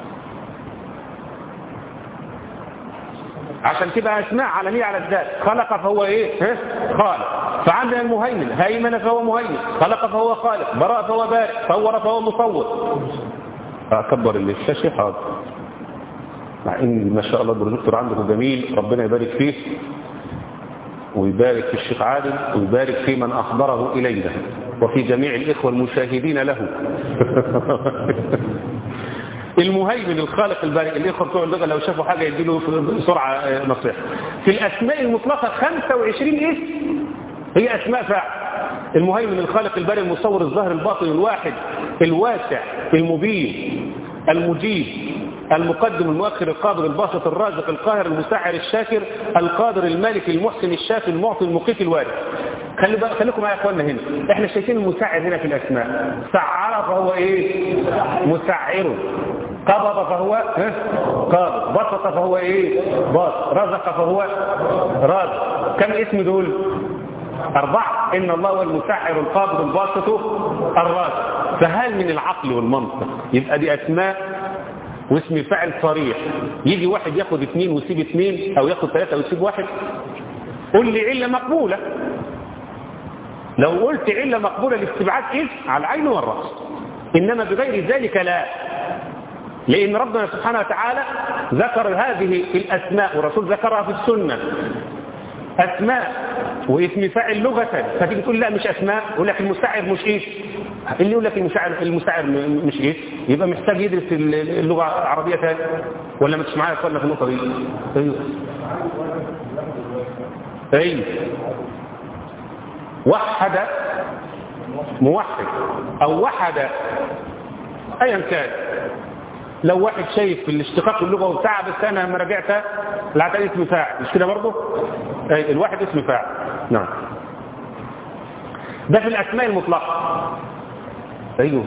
عشان تبقى اسماء علمية على الذات خلق فهو ايه ها؟ خالق فعندنا المهيمن هيمن فهو مهيمن خلق فهو خالق براء فهو بارئ صور فهو مصور اكبر الشاشة حاضر مع ان ما شاء الله الدكتور عندكم جميل ربنا يبارك فيه ويبارك في الشيخ عادل ويبارك في من أحضره إلينا وفي جميع الإخوة المشاهدين له المهيمن الخالق البارئ الإخوة بتوع اللغة لو شافوا حاجة يديله بسرعة نصيحة في الأسماء المطلقة 25 اسم هي أسماء فاعل المهيمن الخالق البارئ المصور الظاهر الباطن الواحد الواسع المبين المجيب المقدم المؤخر القادر الباسط الرازق القاهر المسعر الشاكر القادر المالك المحسن الشافي المعطي المقيت الوارث خلي بقى خليكم معايا يا اخوانا هنا احنا شايفين المساعد هنا في الاسماء سعر فهو ايه مسعر قبض فهو ها؟ قابض بسط فهو ايه باسط رزق فهو رازق كم اسم دول أربعة إن الله هو المسحر القابض الباسط الرازق فهل من العقل والمنطق يبقى دي أسماء واسم فاعل صريح يجي واحد ياخد اثنين ويسيب اثنين او ياخد ثلاثة ويسيب واحد قل لي علة مقبولة لو قلت علة مقبولة لاستبعاد اسم على العين والرأس إنما بغير ذلك لا لأن ربنا سبحانه وتعالى ذكر هذه الأسماء والرسول ذكرها في السنة أسماء واسم فاعل لغة فتيجي تقول لا مش أسماء يقول لك المستعر مش إيش اللي يقول لك المستعر المستعر مش إيش يبقى محتاج يدرس اللغة العربية ثاني ولا مش معايا اخوانا في النقطة دي أيوه أيوه وحد موحد أو وحد أيا كان لو واحد شايف في الاشتقاق اللغة بتاعه بس أنا لما رجعت لقيت اسم فاعل مش كده برضه أي الواحد اسم فاعل نعم ده في الأسماء المطلقة أيوه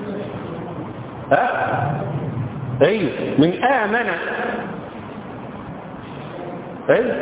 ها أيوه من آمن أيوه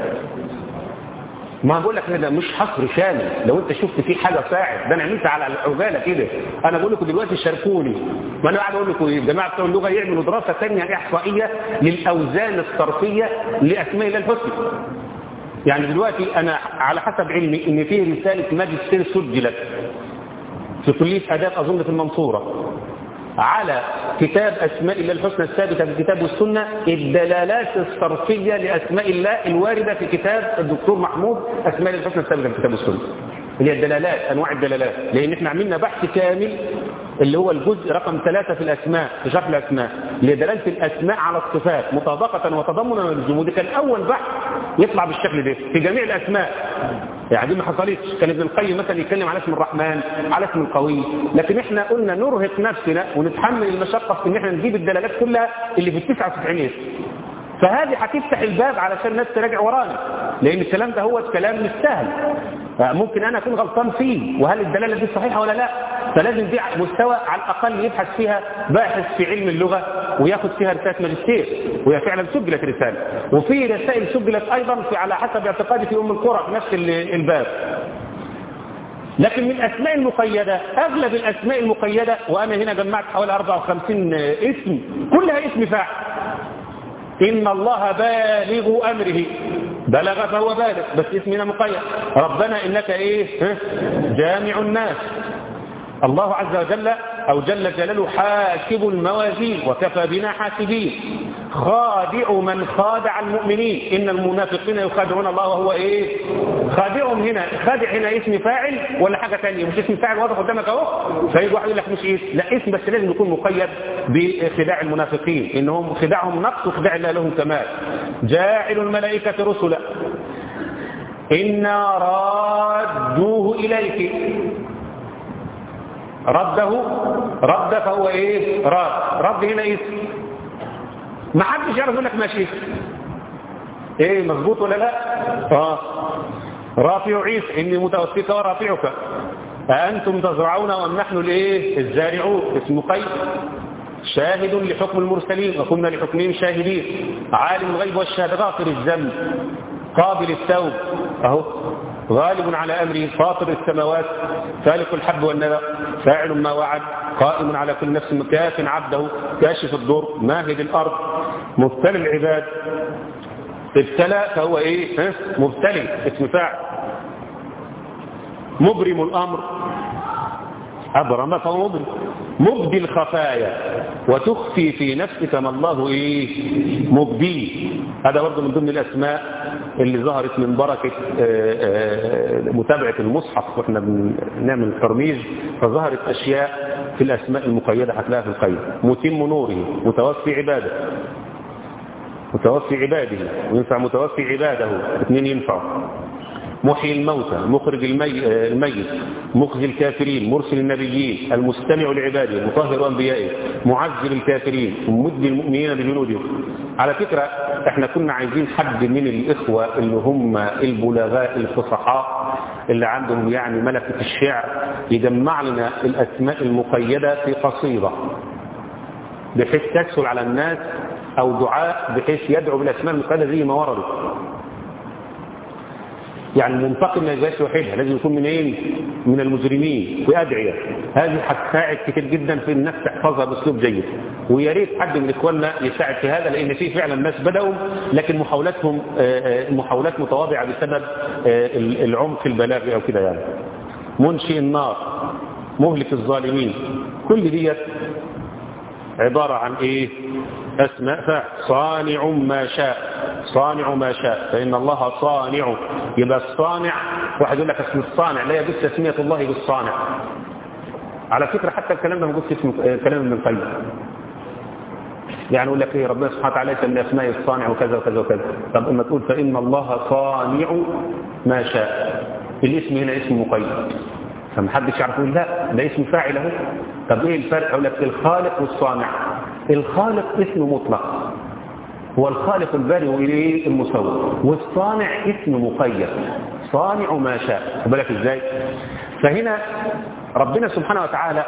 ما بقول لك ده مش حصر شامل لو انت شفت فيه حاجه فاعل ده انا عملت على العجاله كده انا بقول لكم دلوقتي شاركوني ما انا قاعد اقول لكم الجماعه بتوع اللغه يعملوا دراسه ثانيه احصائيه للاوزان الصرفيه لاسماء الله الحسنى يعني دلوقتي انا على حسب علمي ان فيه رساله ماجستير سجلت في كليه اداب اظن في المنصوره على كتاب أسماء الله الحسنى الثابتة في الكتاب والسنة الدلالات الصرفية لأسماء الله الواردة في كتاب الدكتور محمود أسماء الله الحسنى الثابتة في الكتاب والسنة اللي هي الدلالات أنواع الدلالات لأن احنا عملنا بحث كامل اللي هو الجزء رقم ثلاثة في الأسماء في شرح الأسماء اللي دلالة الأسماء على الصفات مطابقة وتضمنا والجمود كان أول بحث يطلع بالشكل ده في جميع الأسماء يعني دي ما حصلتش كان ابن القيم مثلا يتكلم على اسم الرحمن على اسم القوي لكن احنا قلنا نرهق نفسنا ونتحمل المشقة في ان احنا نجيب الدلالات كلها اللي في التسعة وتسعين اسم فهذه هتفتح الباب علشان الناس تراجع ورانا لان الكلام ده هو كلام مش سهل ممكن انا اكون غلطان فيه وهل الدلاله دي صحيحه ولا لا فلازم دي مستوى على الاقل يبحث فيها باحث في علم اللغه وياخد فيها رساله ماجستير وهي فعلا سجلت رساله وفي رسائل سجلت ايضا في على حسب اعتقادي في ام القرى في نفس الباب لكن من الأسماء المقيدة أغلب الأسماء المقيدة وأنا هنا جمعت حوالي 54 اسم كلها اسم فاعل إن الله بالغ أمره بلغ فهو بالغ بس اسمنا مقيد ربنا إنك إيه جامع الناس الله عز وجل أو جل جلاله حاسب الموازين وكفى بنا حاسبين خادع من خادع المؤمنين إن المنافقين يخادعون الله وهو إيه خادعهم هنا خادع هنا اسم فاعل ولا حاجة ثانيه مش اسم فاعل واضح قدامك أهو فيجي واحد يقول لك مش إيه لا اسم بس لازم يكون مقيد بخداع المنافقين إنهم خداعهم نقص وخداع الله لهم كمال جاعل الملائكة رسلا إنا رادوه إليك رده رد فهو ايه رد رد هنا اسم ما حدش يعرف يقول لك ماشي ايه مظبوط ولا لا اه رافع عيسى اني متوفيك ورافعك أأنتم تزرعون وأم نحن الايه الزارعون اسم قيد شاهد لحكم المرسلين وكنا لحكمهم شاهدين عالم الغيب والشهادة غافر الذنب قابل التوب اهو غالب على أمره فاطر السماوات فالق الحب والنبأ فاعل ما وعد قائم على كل نفس كاف عبده كاشف الضر ماهد الأرض مبتلي العباد ابتلى فهو ايه مبتلي اسم فاعل مبرم الأمر أبرم فهو مبرم مبدي الخفايا وتخفي في نفسك ما الله ايه مبديه هذا برضه من ضمن الأسماء اللي ظهرت من بركة متابعة المصحف واحنا بنعمل الترميز فظهرت أشياء في الأسماء المقيدة هتلاقيها في القيد متم نوره متوفي عباده متوفي عباده وينفع متوفي عباده اثنين ينفعوا محيي الموتى مخرج المي... الميت مخزي الكافرين مرسل النبيين المستمع لعباده مطهر أنبيائه معزل الكافرين ممد المؤمنين بجنودهم على فكرة احنا كنا عايزين حد من الإخوة اللي هم البلغاء الفصحاء اللي عندهم يعني ملكة الشعر يجمع لنا الأسماء المقيدة في قصيدة بحيث تسهل على الناس أو دعاء بحيث يدعو بالأسماء المقيدة زي ما وردت يعني المنتقم ما يبقاش وحيدها لازم يكون من ايه من المجرمين وادعيه هذه هتساعد كتير جدا في الناس تحفظها باسلوب جيد ويا ريت حد من اخواننا يساعد في هذا لان في فعلا ناس بداوا لكن محاولاتهم محاولات متواضعه بسبب العمق البلاغي او كده يعني منشئ النار مهلك الظالمين كل ديت عبارة عن ايه اسماء فاعل صانع ما شاء صانع ما شاء فإن الله صانع يبقى الصانع واحد يقول لك اسم الصانع لا يجوز تسمية الله بالصانع على فكرة حتى الكلام ده موجود في اسم كلام ابن القيم يعني يقول لك ايه ربنا سبحانه وتعالى يسمي اسماء الصانع وكذا وكذا وكذا طب اما تقول فإن الله صانع ما شاء الاسم هنا اسم مقيد فمحدش يعرف يقول لا ده اسم فاعل اهو طب ايه الفرق اقول لك الخالق والصانع الخالق اسم مطلق هو الخالق البارئ اليه المصور والصانع اسم مقيد صانع ما شاء بالك ازاي فهنا ربنا سبحانه وتعالى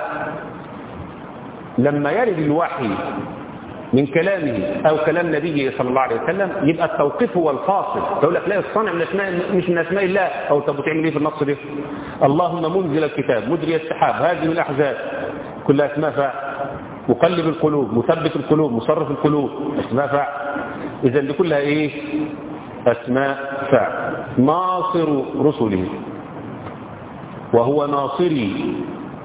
لما يرد الوحي من كلامه أو كلام نبيه صلى الله عليه وسلم يبقى التوقيف هو الفاصل تقول لك لا الصانع من أسماء مش من أسماء الله أو طب بتعمل ايه في النص ده اللهم منزل الكتاب مجري السحاب هذه الأحزاب كلها اسماء فاعل مقلب القلوب مثبت القلوب مصرف القلوب اسماء فاعل إذا دي كلها إيه أسماء فاعل ناصر رسله وهو ناصري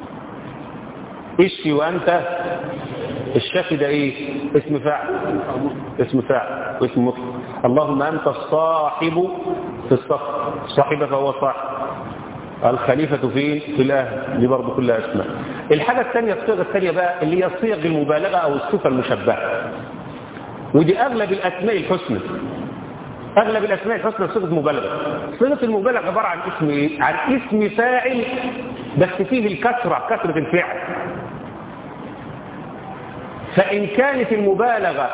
اشفي وأنت الشافي ده ايه اسم فاعل اسم فاعل واسم مطلق اللهم انت الصاحب في الصف صاحب فهو صاحب الخليفة في في الأهل دي برضه كلها أسماء الحاجة الثانية الصيغة الثانية بقى اللي هي صيغ المبالغة أو الصفة المشبهة ودي أغلب الأسماء الحسنى أغلب الأسماء الحسنى صيغة مبالغة صيغة المبالغة عبارة عن اسم إيه؟ عن اسم فاعل بس فيه الكثرة كثرة الفعل فإن كانت المبالغة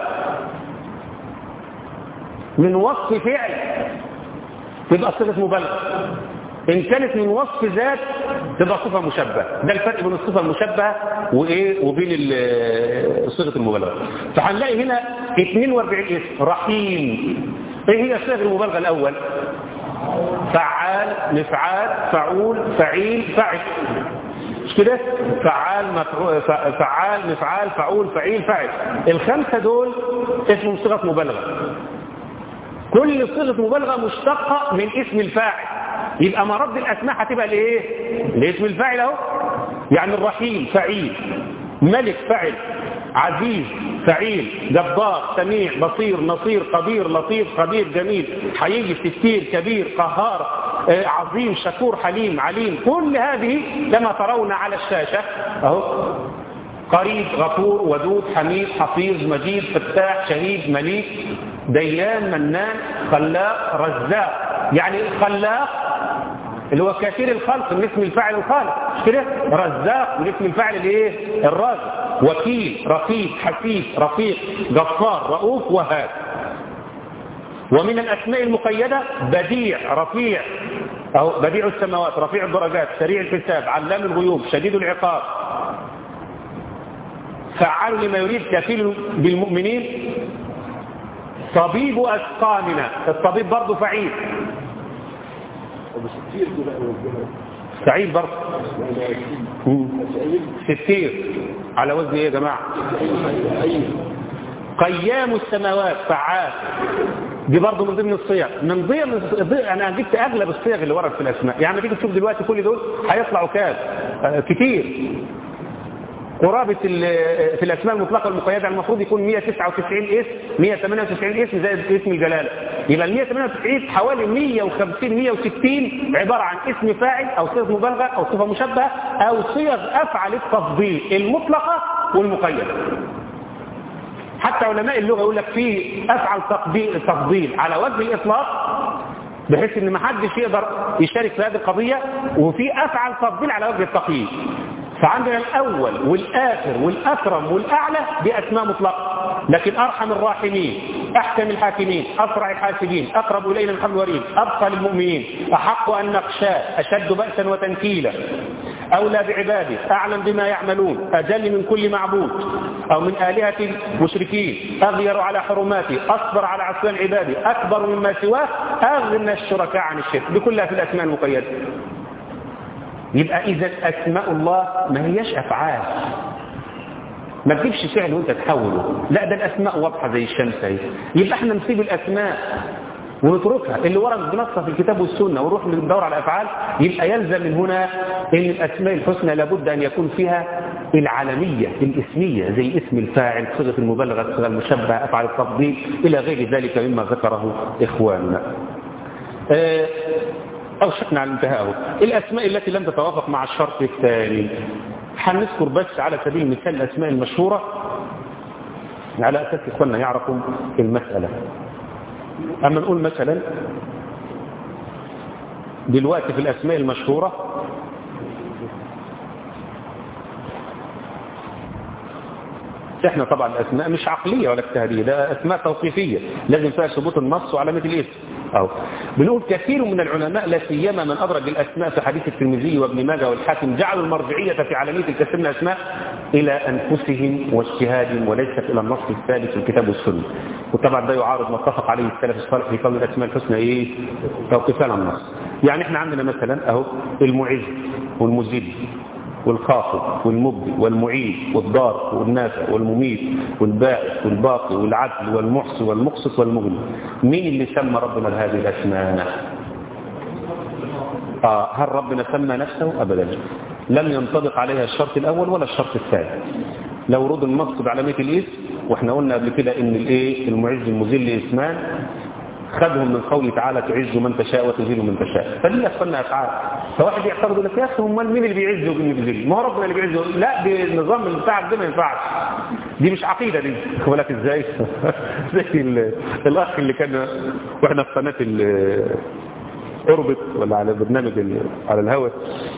من وصف فعل تبقى صفة مبالغة إن كانت من وصف ذات تبقى صفة مشبهة ده الفرق بين الصفة المشبهة وإيه وبين صيغة المبالغة فهنلاقي هنا 42 اسم رحيم إيه هي صيغة المبالغة الأول فعال مفعال فعول فعيل فعل مش كده فعال مفعول فعال مفعال فعول فعيل فاعل الخمسه دول اسمهم صيغه مبالغه كل صيغه مبالغه مشتقه من اسم الفاعل يبقى مرد الاسماء هتبقى لايه لاسم الفاعل اهو يعني الرحيم فعيل ملك فعل عزيز فعيل جبار سميع بصير نصير قدير لطيف خبير جميل حيي ستير كبير قهار عظيم شكور حليم عليم كل هذه كما ترون على الشاشة اهو قريب غفور ودود حميد حفيظ مجيد فتاح شهيد مليك ديان منان خلاق رزاق يعني خلاق اللي هو كثير الخلق من اسم الفاعل الخالق مش كده رزاق من اسم الفاعل الايه الرازق وكيل رقيب حسيب رفيق غفار رؤوف وهاب ومن الأسماء المقيدة بديع رفيع أو بديع السماوات رفيع الدرجات سريع الحساب علام الغيوب شديد العقاب فعال لما يريد كفيل بالمؤمنين طبيب أسقامنا الطبيب برضه فعيل سعيد برضه ستير على وزن ايه يا جماعة قيام السماوات فعال دي برضه من ضمن الصيغ من ضمن انا جبت اغلب الصيغ اللي ورد في الاسماء يعني تيجي تشوف دلوقتي كل دول هيطلعوا كام آه كتير قرابة في الأسماء المطلقة المقيدة المفروض يكون 199 اسم 198 اسم زائد اسم الجلالة يبقى ال 198 حوالي 150 160 عبارة عن اسم فاعل أو صيغة مبالغة أو صفة مشبهة أو صيغ أفعل التفضيل المطلقة والمقيدة حتى علماء اللغة يقول لك في أفعل تفضيل على وجه الإطلاق بحيث ان ما حدش يقدر يشارك في هذه القضية وفي أفعل تفضيل على وجه التقييد فعندنا الأول والآخر والأكرم والأعلى دي أسماء مطلقة لكن أرحم الراحمين أحكم الحاكمين أسرع الحاسبين أقرب إلينا من حبل الوريد أبقى للمؤمنين أحق أن نخشاه أشد بأسا وتنكيلا أولى بعباده أعلم بما يعملون أجل من كل معبود أو من آلهة المشركين أغير على حرماته أصبر على عصيان عباده أكبر مما سواه أغنى الشركاء عن الشرك بكلها في الأسماء المقيدة يبقى إذا أسماء الله ما هياش أفعال ما تجيبش فعل وانت تحوله لا ده الأسماء واضحة زي الشمس اهي يبقى احنا نسيب الأسماء ونتركها اللي ورد بنصها في الكتاب والسنة ونروح ندور على الأفعال يبقى يلزم من هنا ان الأسماء الحسنى لابد أن يكون فيها العالمية الاسمية زي اسم الفاعل صيغة المبالغة صيغة المشبه أفعال التفضيل إلى غير ذلك مما ذكره إخواننا اه أوشكنا على الانتهاء الأسماء التي لم تتوافق مع الشرط الثاني هنذكر بس على سبيل المثال الأسماء المشهورة على أساس إخواننا يعرفوا المسألة أما نقول مثلا دلوقتي في الأسماء المشهورة احنا طبعا الأسماء مش عقلية ولا اجتهادية ده أسماء توقيفية لازم فيها ثبوت النص وعلامة الاسم أو بنقول كثير من العلماء لا سيما من أدرج الأسماء في حديث الترمذي وابن ماجه والحاكم جعلوا المرجعية في علامية الكثير من الأسماء إلى أنفسهم واجتهادهم وليست إلى النص الثابت في الكتاب والسنة وطبعا ده يعارض ما اتفق عليه السلف الصالح في قول الأسماء الحسنى إيه توقيفان النص يعني احنا عندنا مثلا أهو المعز والمذل والخافض والمبدي والمعيد والضار والنافع والمميت والبائس والباقي والعدل والمحصي والمقسط والمغني مين اللي سمى ربنا بهذه الأسماء آه هل ربنا سمى نفسه أبدا لم ينطبق عليها الشرط الأول ولا الشرط الثاني لو رد النص بعلامية الاسم واحنا قلنا قبل كده ان الايه المعز المذل اسمان خدهم من قوله تعالى تعز من تشاء وتذل من تشاء فدي أسفلنا أفعال فواحد يعترض يقول لك يا أخي هم مين اللي بيعز ومين اللي بيذل ما هو ربنا اللي بيعز لا بالنظام اللي بتاعك ده ما ينفعش دي مش عقيدة دي خد بالك ازاي زي الأخ اللي كان واحنا في قناة اوربت ولا على برنامج على الهواء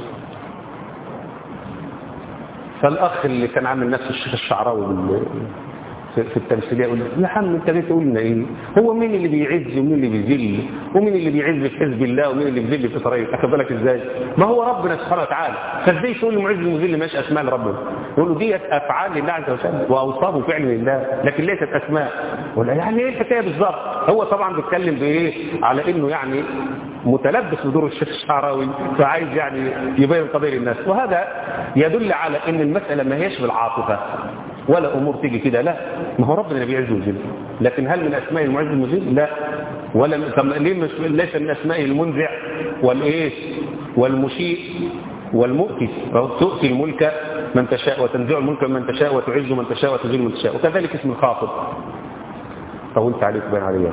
فالأخ اللي كان عامل نفس الشيخ الشعراوي في التمثيليه يقول يا عم انت ليه تقول لنا ايه هو مين اللي بيعز ومين اللي بيذل ومين اللي بيعز في حزب الله ومين اللي بيذل في اسرائيل اخد بالك ازاي ما هو ربنا سبحانه وتعالى فازاي تقول لي معز ومذل مش اسماء لربنا يقول له ديت افعال لله عز وجل واوصاف وفعل لله لكن ليست اسماء ولا يعني ايه الحكايه بالظبط هو طبعا بيتكلم بايه على انه يعني متلبس بدور الشيخ الشعراوي فعايز يعني يبين القضيه للناس وهذا يدل على ان المساله ما هيش بالعاطفه ولا أمور تيجي كده لا ما هو ربنا اللي بيعز ويذل لكن هل من أسماء المعز المذل لا ولا طب ليه مش ليس من أسماء المنزع والإيه والمشيء والمؤتي تؤتي الملك من تشاء وتنزع الملك من تشاء وتعز من تشاء وتذل من تشاء وكذلك اسم الخافض طولت عليك بين عليا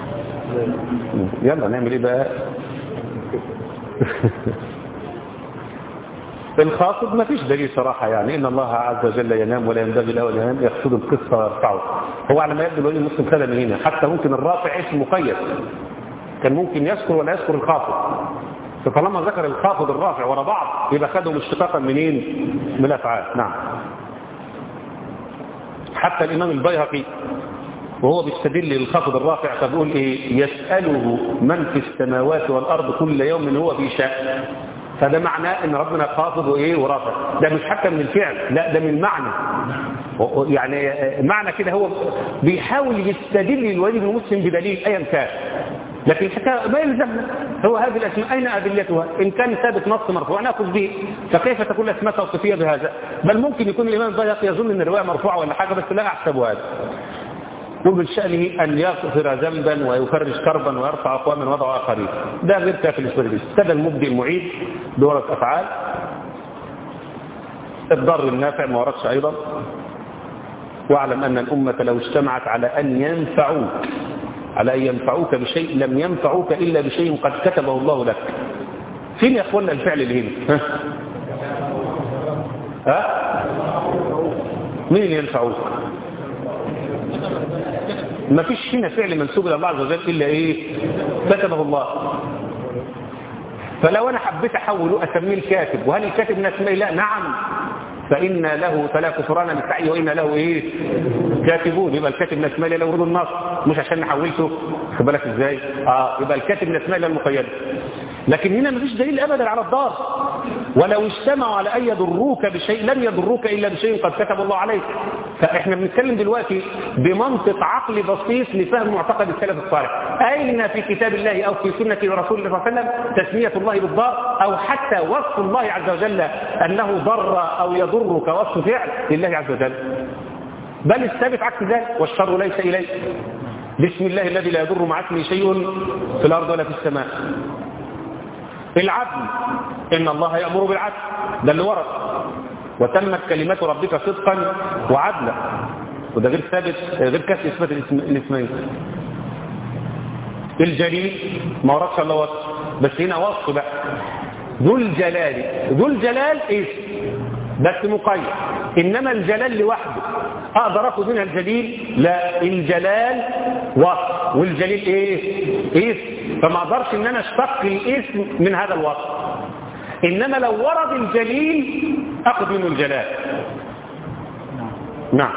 يلا نعمل ايه بقى الخاطب ما فيش دليل صراحة يعني إن الله عز وجل ينام ولا ينبغي له ولا ينام يقصد القصة ويرفعه هو على ما يبدو الولي المسلم خدم من هنا حتى ممكن الرافع اسم مقيد كان ممكن يذكر ولا يذكر الخاطب فطالما ذكر الخافض الرافع ورا بعض يبقى خدهم اشتقاقا منين من الافعال نعم حتى الامام البيهقي وهو بيستدل للخافض الرافع فبيقول ايه يسأله من في السماوات والارض كل يوم هو في شأن فده معناه ان ربنا خافض وايه ورافع ده مش حتى من الفعل لا ده من المعنى يعني معنى كده هو بيحاول يستدل للواجب المسلم بدليل ايا كان لكن الحكايه ما يلزمنا هو هذه الاسماء اين ادلتها ان كان ثابت نص مرفوع ناخذ به فكيف تكون الاسماء توصيفيه بهذا بل ممكن يكون الامام البيهقي يظن ان الروايه مرفوعه ولا حاجه بس لا احسب هذا ومن شأنه أن يغفر ذنبا ويفرج كربا ويرفع أقواما وضع آخرين ده غير كافي الإسبريدس ابتدى المبدي المعيد دورة أفعال الضر النافع ما وردش أيضا واعلم أن الأمة لو اجتمعت على أن ينفعوك على أن ينفعوك بشيء لم ينفعوك إلا بشيء قد كتبه الله لك فين يا أخوانا الفعل اللي هنا ها, ها؟ مين اللي ينفعوك ما فيش هنا فعل منسوب الى الله عز وجل الا ايه كتبه الله فلو انا حبيت احوله اسميه الكاتب وهل الكاتب من اسماء الله نعم فإن له فلا كفران بالسعي وإن له إيه كاتبون يبقى الكاتب من أسماء الله ورود النص مش عشان نحولته خد بالك إزاي آه يبقى الكاتب من أسماء الله المقيدة لكن هنا مفيش دليل أبدا على الضار ولو اجتمعوا على أن يضروك بشيء لم يضروك إلا بشيء قد كتب الله عليك فإحنا بنتكلم دلوقتي بمنطق عقلي بسيط لفهم معتقد السلف الصالح أين في كتاب الله أو في سنة رسول الله صلى الله عليه وسلم تسمية الله بالضار أو حتى وصف الله عز وجل أنه ضر أو يضر كوصف فعل لله عز وجل بل الثابت عكس ذلك والشر ليس إليه بسم الله الذي لا يضر مع اسمه شيء في الأرض ولا في السماء العدل إن الله يأمر بالعدل ده اللي ورد وتمت كلمات ربك صدقا وعدلا وده غير ثابت غير كسر إثبات الاسمين الجليل ما وردش الا وصف بس هنا وصف بقى ذو الجلال ذو الجلال اسم بس مقيد انما الجلال لوحده اقدر اخذ منها الجليل لا الجلال وصف والجليل ايه اسم فما اقدرش ان انا اشتق الاسم من هذا الوصف انما لو ورد الجليل اخذ منه الجلال نعم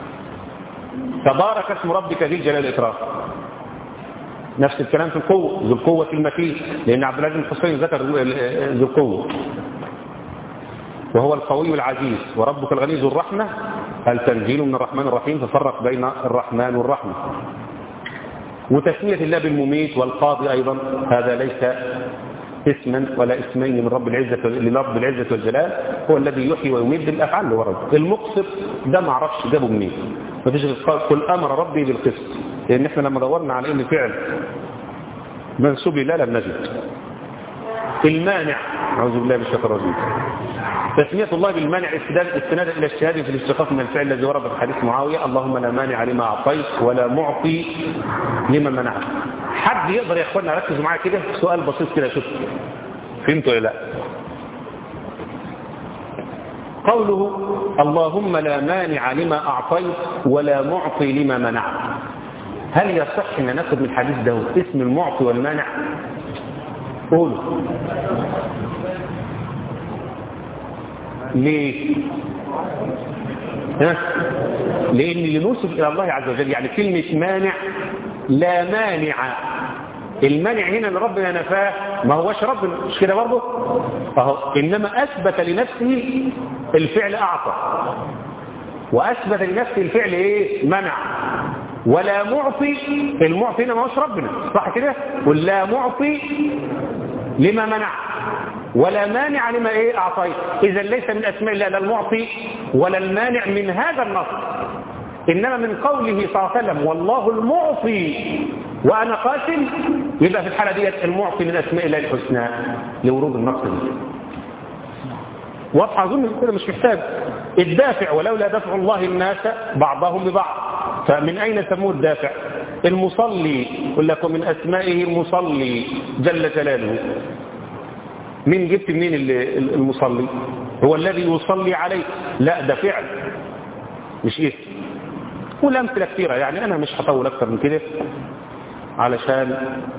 تبارك اسم ربك ذي الجلال الاكرام نفس الكلام في القوة ذو القوة المتين لأن عبد العزيز الحسين ذكر ذو القوة وهو القوي العزيز وربك الغني ذو الرحمة التنزيل من الرحمن الرحيم ففرق بين الرحمن والرحمة وتسمية الله بالمميت والقاضي أيضا هذا ليس اسما ولا اسمين من رب العزة لرب العزة والجلال هو الذي يحيي ويميت بالأفعال اللي ورد المقسط ده ما اعرفش جابه منين مفيش قل أمر ربي بالقسط لأن احنا لما دورنا على ان فعل منسوب لله لم نجد المانع أعوذ بالله من الشيطان الرجيم تسمية الله بالمانع استنادا إلى الشهادة في الاستخاف من الفعل الذي ورد في حديث معاوية اللهم لا مانع لما أعطيت ولا معطي لما منعت حد يقدر يا اخوانا ركزوا معايا كده سؤال بسيط كده شوف فهمتوا ولا لا قوله اللهم لا مانع لما أعطيت ولا معطي لما منعت هل يصح ان ناخد من الحديث ده اسم المعطي والمانع قولوا ليه ها؟ لان لنوصف الى الله عز وجل يعني كلمة مانع لا مانع المانع هنا اللي ربنا نفاه ما هوش ربنا مش كده برضه اهو انما اثبت لنفسه الفعل اعطى واثبت لنفسه الفعل ايه منع ولا معطي المعطي هنا ما هوش ربنا صح كده ولا معطي لما منع ولا مانع لما ايه اعطيت اذا ليس من اسماء الله لا المعطي ولا المانع من هذا النص انما من قوله صلى الله عليه وسلم والله المعطي وانا قاسم يبقى في الحاله ديت المعطي من اسماء الله الحسنى لورود النص دي واضحه اظن كده مش محتاج الدافع ولولا دفع الله الناس بعضهم ببعض فمن أين سموه الدافع المصلي يقول لك من أسمائه المصلي جل جلاله مين جبت منين المصلي هو الذي يصلي عليه لا ده فعل مش اسم والأمثلة كثيرة يعني أنا مش هطول أكثر من كده علشان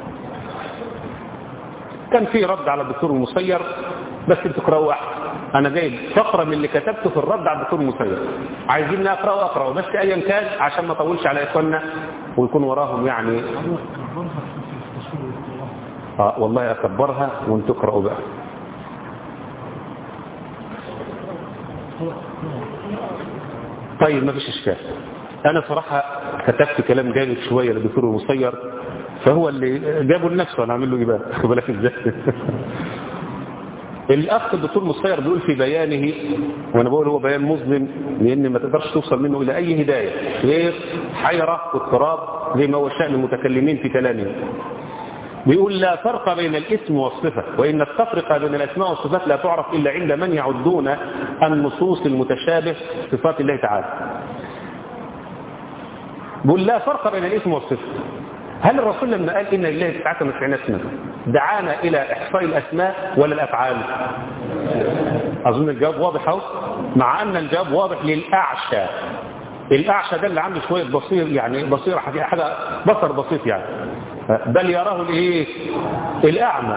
كان في رد على الدكتور المسير بس تقرأوا أحسن أنا جايب فقرة من اللي كتبته في الرد على الدكتور المسير عايزين أقرأ أقرأ بس أيا كان عشان ما أطولش على إخواننا ويكون وراهم يعني آه والله أكبرها وانتوا اقرأوا بقى طيب ما فيش إشكال أنا صراحة كتبت كلام جامد شوية للدكتور المسير فهو اللي جابه لنفسه أنا أعمل له إيه بقى خد بالك إزاي الأخ الدكتور مصير بيقول في بيانه وأنا بقول هو بيان مظلم لأن ما تقدرش توصل منه إلى أي هداية غير حيرة واضطراب زي ما هو شأن المتكلمين في كلامهم بيقول لا فرق بين الاسم والصفة وإن التفرقة بين الأسماء والصفات لا تعرف إلا عند من يعدون النصوص المتشابه صفات الله تعالى بيقول لا فرق بين الاسم والصفة هل الرسول لما قال إن لله تسعة وتسعين اسما دعانا إلى إحصاء الأسماء ولا الأفعال أظن الجواب واضح أهو مع أن الجواب واضح للأعشى الأعشى ده اللي عنده شوية بصير يعني بصير حاجة بصر بسيط يعني بل يراه الايه الأعمى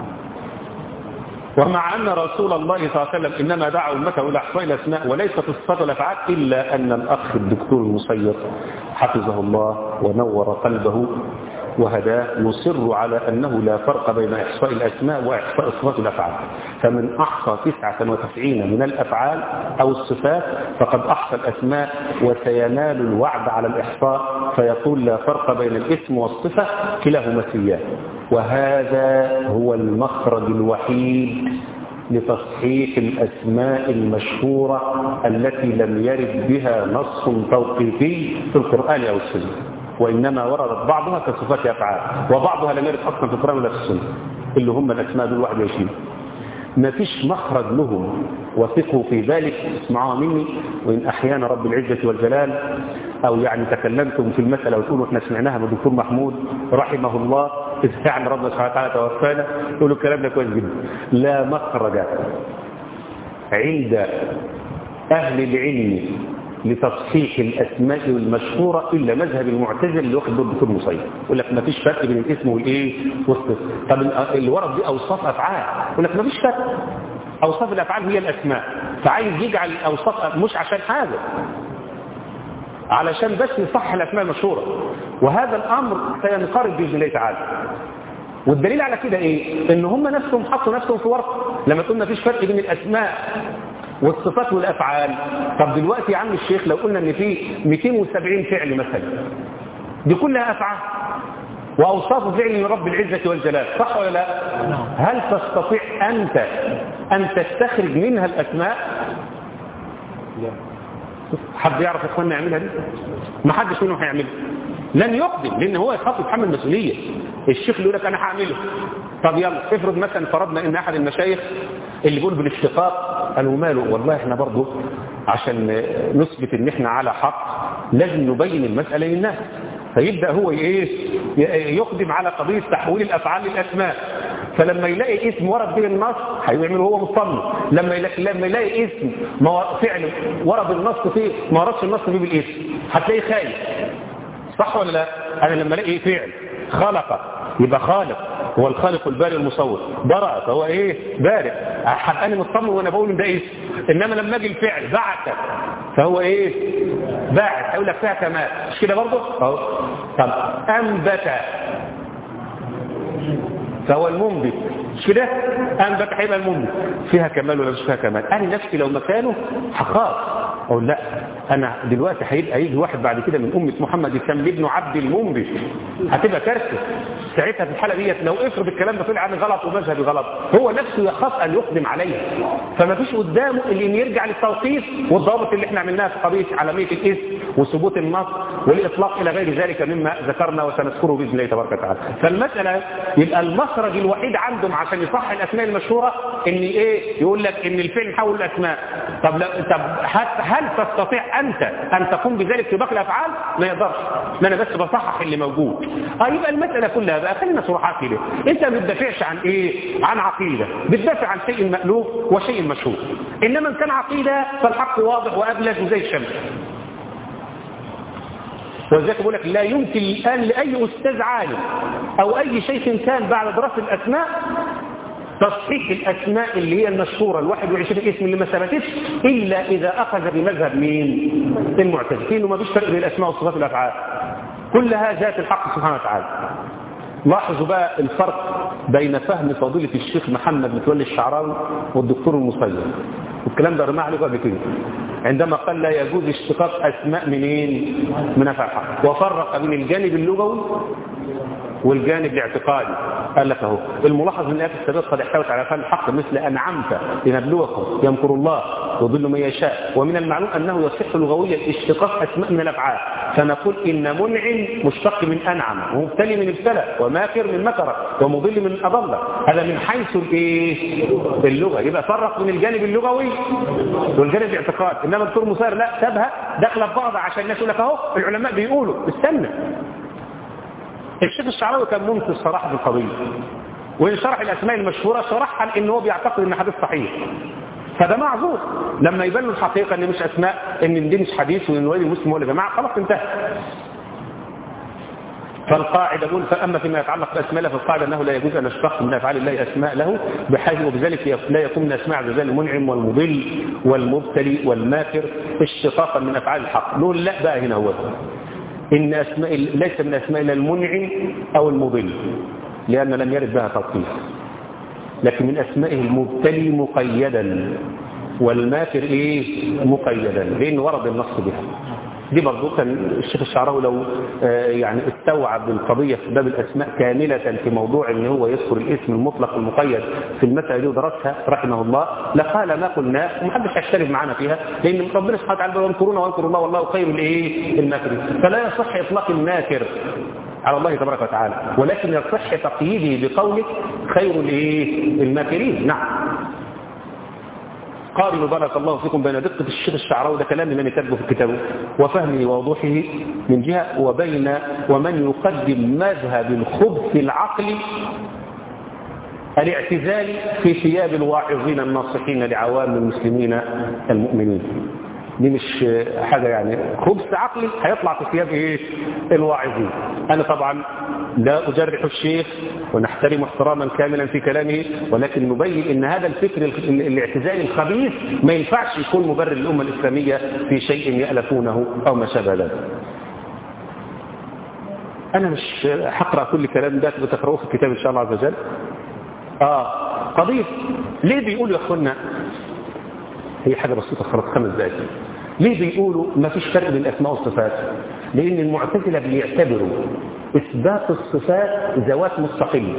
ومع أن رسول الله صلى الله عليه وسلم إنما دعا أمته إلى إحصاء الأسماء وليست الصفات والأفعال إلا أن الأخ الدكتور المسير حفظه الله ونور قلبه وهداه يصر على أنه لا فرق بين إحصاء الأسماء وإحصاء صفات الأفعال فمن أحصى 99 من الأفعال أو الصفات فقد أحصى الأسماء وسينال الوعد على الإحصاء فيقول لا فرق بين الاسم والصفة كلاهما سيان وهذا هو المخرج الوحيد لتصحيح الأسماء المشهورة التي لم يرد بها نص توقيفي في القرآن أو السنة وإنما وردت بعضها كصفات أفعال وبعضها لم يرد أصلا في القرآن ولا في السنة اللي هم الأسماء دول 21 ما فيش مخرج لهم وثقوا في ذلك اسمعوها مني وإن أحيانا رب العزة والجلال أو يعني تكلمتم في المسألة وتقولوا احنا سمعناها من الدكتور محمود رحمه الله إذ يعني ربنا سبحانه وتعالى توفانا يقولوا الكلام ده كويس جدا لا مخرج عند أهل العلم لتصحيح الأسماء المشهورة إلا مذهب المعتزل اللي واخد بالدكتور مصيب يقول لك ما فيش فرق بين الاسم والإيه والصفة طب اللي ورد دي أوصاف أفعال يقول لك ما فيش فرق أوصاف الأفعال هي الأسماء فعايز يجعل الأوصاف مش عشان حاجة علشان بس يصحح الأسماء المشهورة وهذا الأمر سينقرض بإذن الله تعالى والدليل على كده ايه ان هم نفسهم حطوا نفسهم في ورق لما قلنا فيش فرق بين الاسماء والصفات والافعال طب دلوقتي يا عم الشيخ لو قلنا ان في 270 فعل مثلا دي كلها افعال واوصاف فعل من رب العزه والجلال صح ولا لا هل تستطيع انت ان تستخرج منها الاسماء لا حد يعرف يا اخوانا يعملها دي ما حدش منهم هيعملها لن يقدم لان هو يخاف يتحمل مسؤوليه الشيخ اللي يقول لك انا هعمله طب يلا افرض مثلا فرضنا ان احد المشايخ اللي بيقول بالاشتقاق قالوا ماله والله احنا برضه عشان نثبت ان احنا على حق لازم نبين المساله للناس فيبدا هو ايه يقدم على قضيه تحويل الافعال للاسماء فلما يلاقي اسم ورد به النص هيعمله هو مصمم لما يلاقي لما يلاقي اسم فعل ورد النص فيه ما وردش النص فيه بالاسم هتلاقيه خايف صح ولا لا انا لما الاقي فعل خلق يبقى خالق هو الخالق البارئ المصور برأ فهو ايه بارئ هبقى مطمن وانا بقول ان ده اسم انما لما اجي الفعل بعث فهو ايه باعث هيقول لك فيها كمال مش كده برضه اهو طب انبت فهو المنبت مش كده انبت هيبقى المنبت فيها كمال ولا مش فيها كمال انا نفسي لو مكانه هخاف اقول لا انا دلوقتي هيبقى يجي واحد بعد كده من امه محمد يسمي ابنه عبد المنبت هتبقى كارثه ساعتها في الحاله ديت لو افرض الكلام ده طلع عني غلط ومذهبي غلط هو نفسه يخاف ان يقدم عليه فما فيش قدامه اللي ان يرجع للتوقيف والضوابط اللي احنا عملناها في قضيه علاميه الاسم وثبوت النص والاطلاق الى غير ذلك مما ذكرنا وسنذكره باذن الله تبارك وتعالى فالمساله يبقى المخرج الوحيد عندهم عشان يصح الاسماء المشهوره ان ايه يقول لك ان الفعل حول الاسماء طب لا طب هل تستطيع انت ان تقوم بذلك في باقي الافعال ما يقدرش ما انا بس بصحح اللي موجود اه يبقى المساله كلها بقى خلينا صراحات كده انت ما بتدافعش عن ايه عن عقيده بتدافع عن شيء مألوف وشيء مشهور انما ان كان عقيده فالحق واضح وابلج زي الشمس ولذلك بقول لك لا يمكن الان لاي استاذ عالم او اي شيخ كان بعد دراسه الاسماء تصحيح الأسماء اللي هي المشهورة ال 21 اسم اللي ما ثبتتش إلا إذا أخذ بمذهب مين؟ المعتزلين وما فيش فرق بين الأسماء والصفات والأفعال كلها ذات الحق سبحانه وتعالى لاحظوا بقى الفرق بين فهم فضيلة الشيخ محمد متولي الشعراوي والدكتور المصير والكلام ده رماه عليه قبل كده عندما قال لا يجوز اشتقاق أسماء منين من أفعال الحق وفرق بين الجانب اللغوي والجانب الاعتقادي قال لك اهو الملاحظ من الايات السابقه قد احتوت على فعل الحق مثل انعمت لنبلوكم يمكر الله يضل من يشاء ومن المعلوم انه يصح لغويا اشتقاق اسماء من الافعال فنقول ان منعم مشتق من انعم ومبتلي من ابتلى وماكر من مكر ومضل من اضل هذا من حيث الايه اللغه يبقى فرق من الجانب اللغوي والجانب الاعتقاد انما الدكتور مسار لا سابها داخله في بعض عشان الناس يقول لك اهو العلماء بيقولوا استنى الشيخ الشعراوي كان ممكن الصراحة في القضية وإن شرح الأسماء المشهورة شرحها لأن هو بيعتقد أن حديث صحيح فده معذور لما يبان له الحقيقة أن مش أسماء أن دي مش حديث وأن الولي مسلم ولا جماعة خلاص انتهى فالقاعدة يقول فأما فيما يتعلق بأسماء الله فالقاعدة أنه لا يجوز أن نشتق من أفعال الله أسماء له بحيث وبذلك لا يكون من أسماء عز وجل المنعم والمضل والمبتلي والماكر اشتقاقا من أفعال الحق نقول لا بقى هنا هو إن أسماء ليس من أسماء الله المنعم أو المضل لأن لم يرد بها تلقيح لكن من أسمائه المبتلي مقيدا والماكر إيه مقيدا لأن ورد النص بها دي برضو كان الشيخ الشعراوي لو يعني استوعب القضية في باب الأسماء كاملة في موضوع ان هو يذكر الاسم المطلق المقيد في المسألة دي ودرسها رحمه الله لقال ما قلناه ومحدش هيشترك معانا فيها لأن ربنا سبحانه وتعالى ينكرون وينكر الله والله خير الايه الماكرين فلا يصح إطلاق الماكر على الله تبارك وتعالى ولكن يصح تقييده بقولك خير الايه الماكرين نعم قارنوا بارك الله فيكم بين دقة الشيخ الشعراوي ده كلام من كتبه في كتابه وفهمه ووضوحه من جهة وبين ومن يقدم مذهب الخبث العقلي الاعتزال في ثياب الواعظين الناصحين لعوام المسلمين المؤمنين دي مش حاجة يعني خبث عقلي هيطلع في ثياب ايه الواعظين انا طبعا لا أجرح الشيخ ونحترم احتراما كاملا في كلامه ولكن نبين ان هذا الفكر الاعتزالي الخبيث ما ينفعش يكون مبرر للأمة الإسلامية في شيء يألفونه أو ما شابه ذلك أنا مش هقرأ كل كلام ده بتقرأوه في الكتاب إن شاء الله عز وجل آه قضية ليه بيقولوا يا أخوانا هي حاجة بسيطة خلاص خمس دقائق ليه بيقولوا ما فيش فرق بين الأسماء والصفات لأن المعتزلة بيعتبروا إثبات الصفات ذوات مستقلة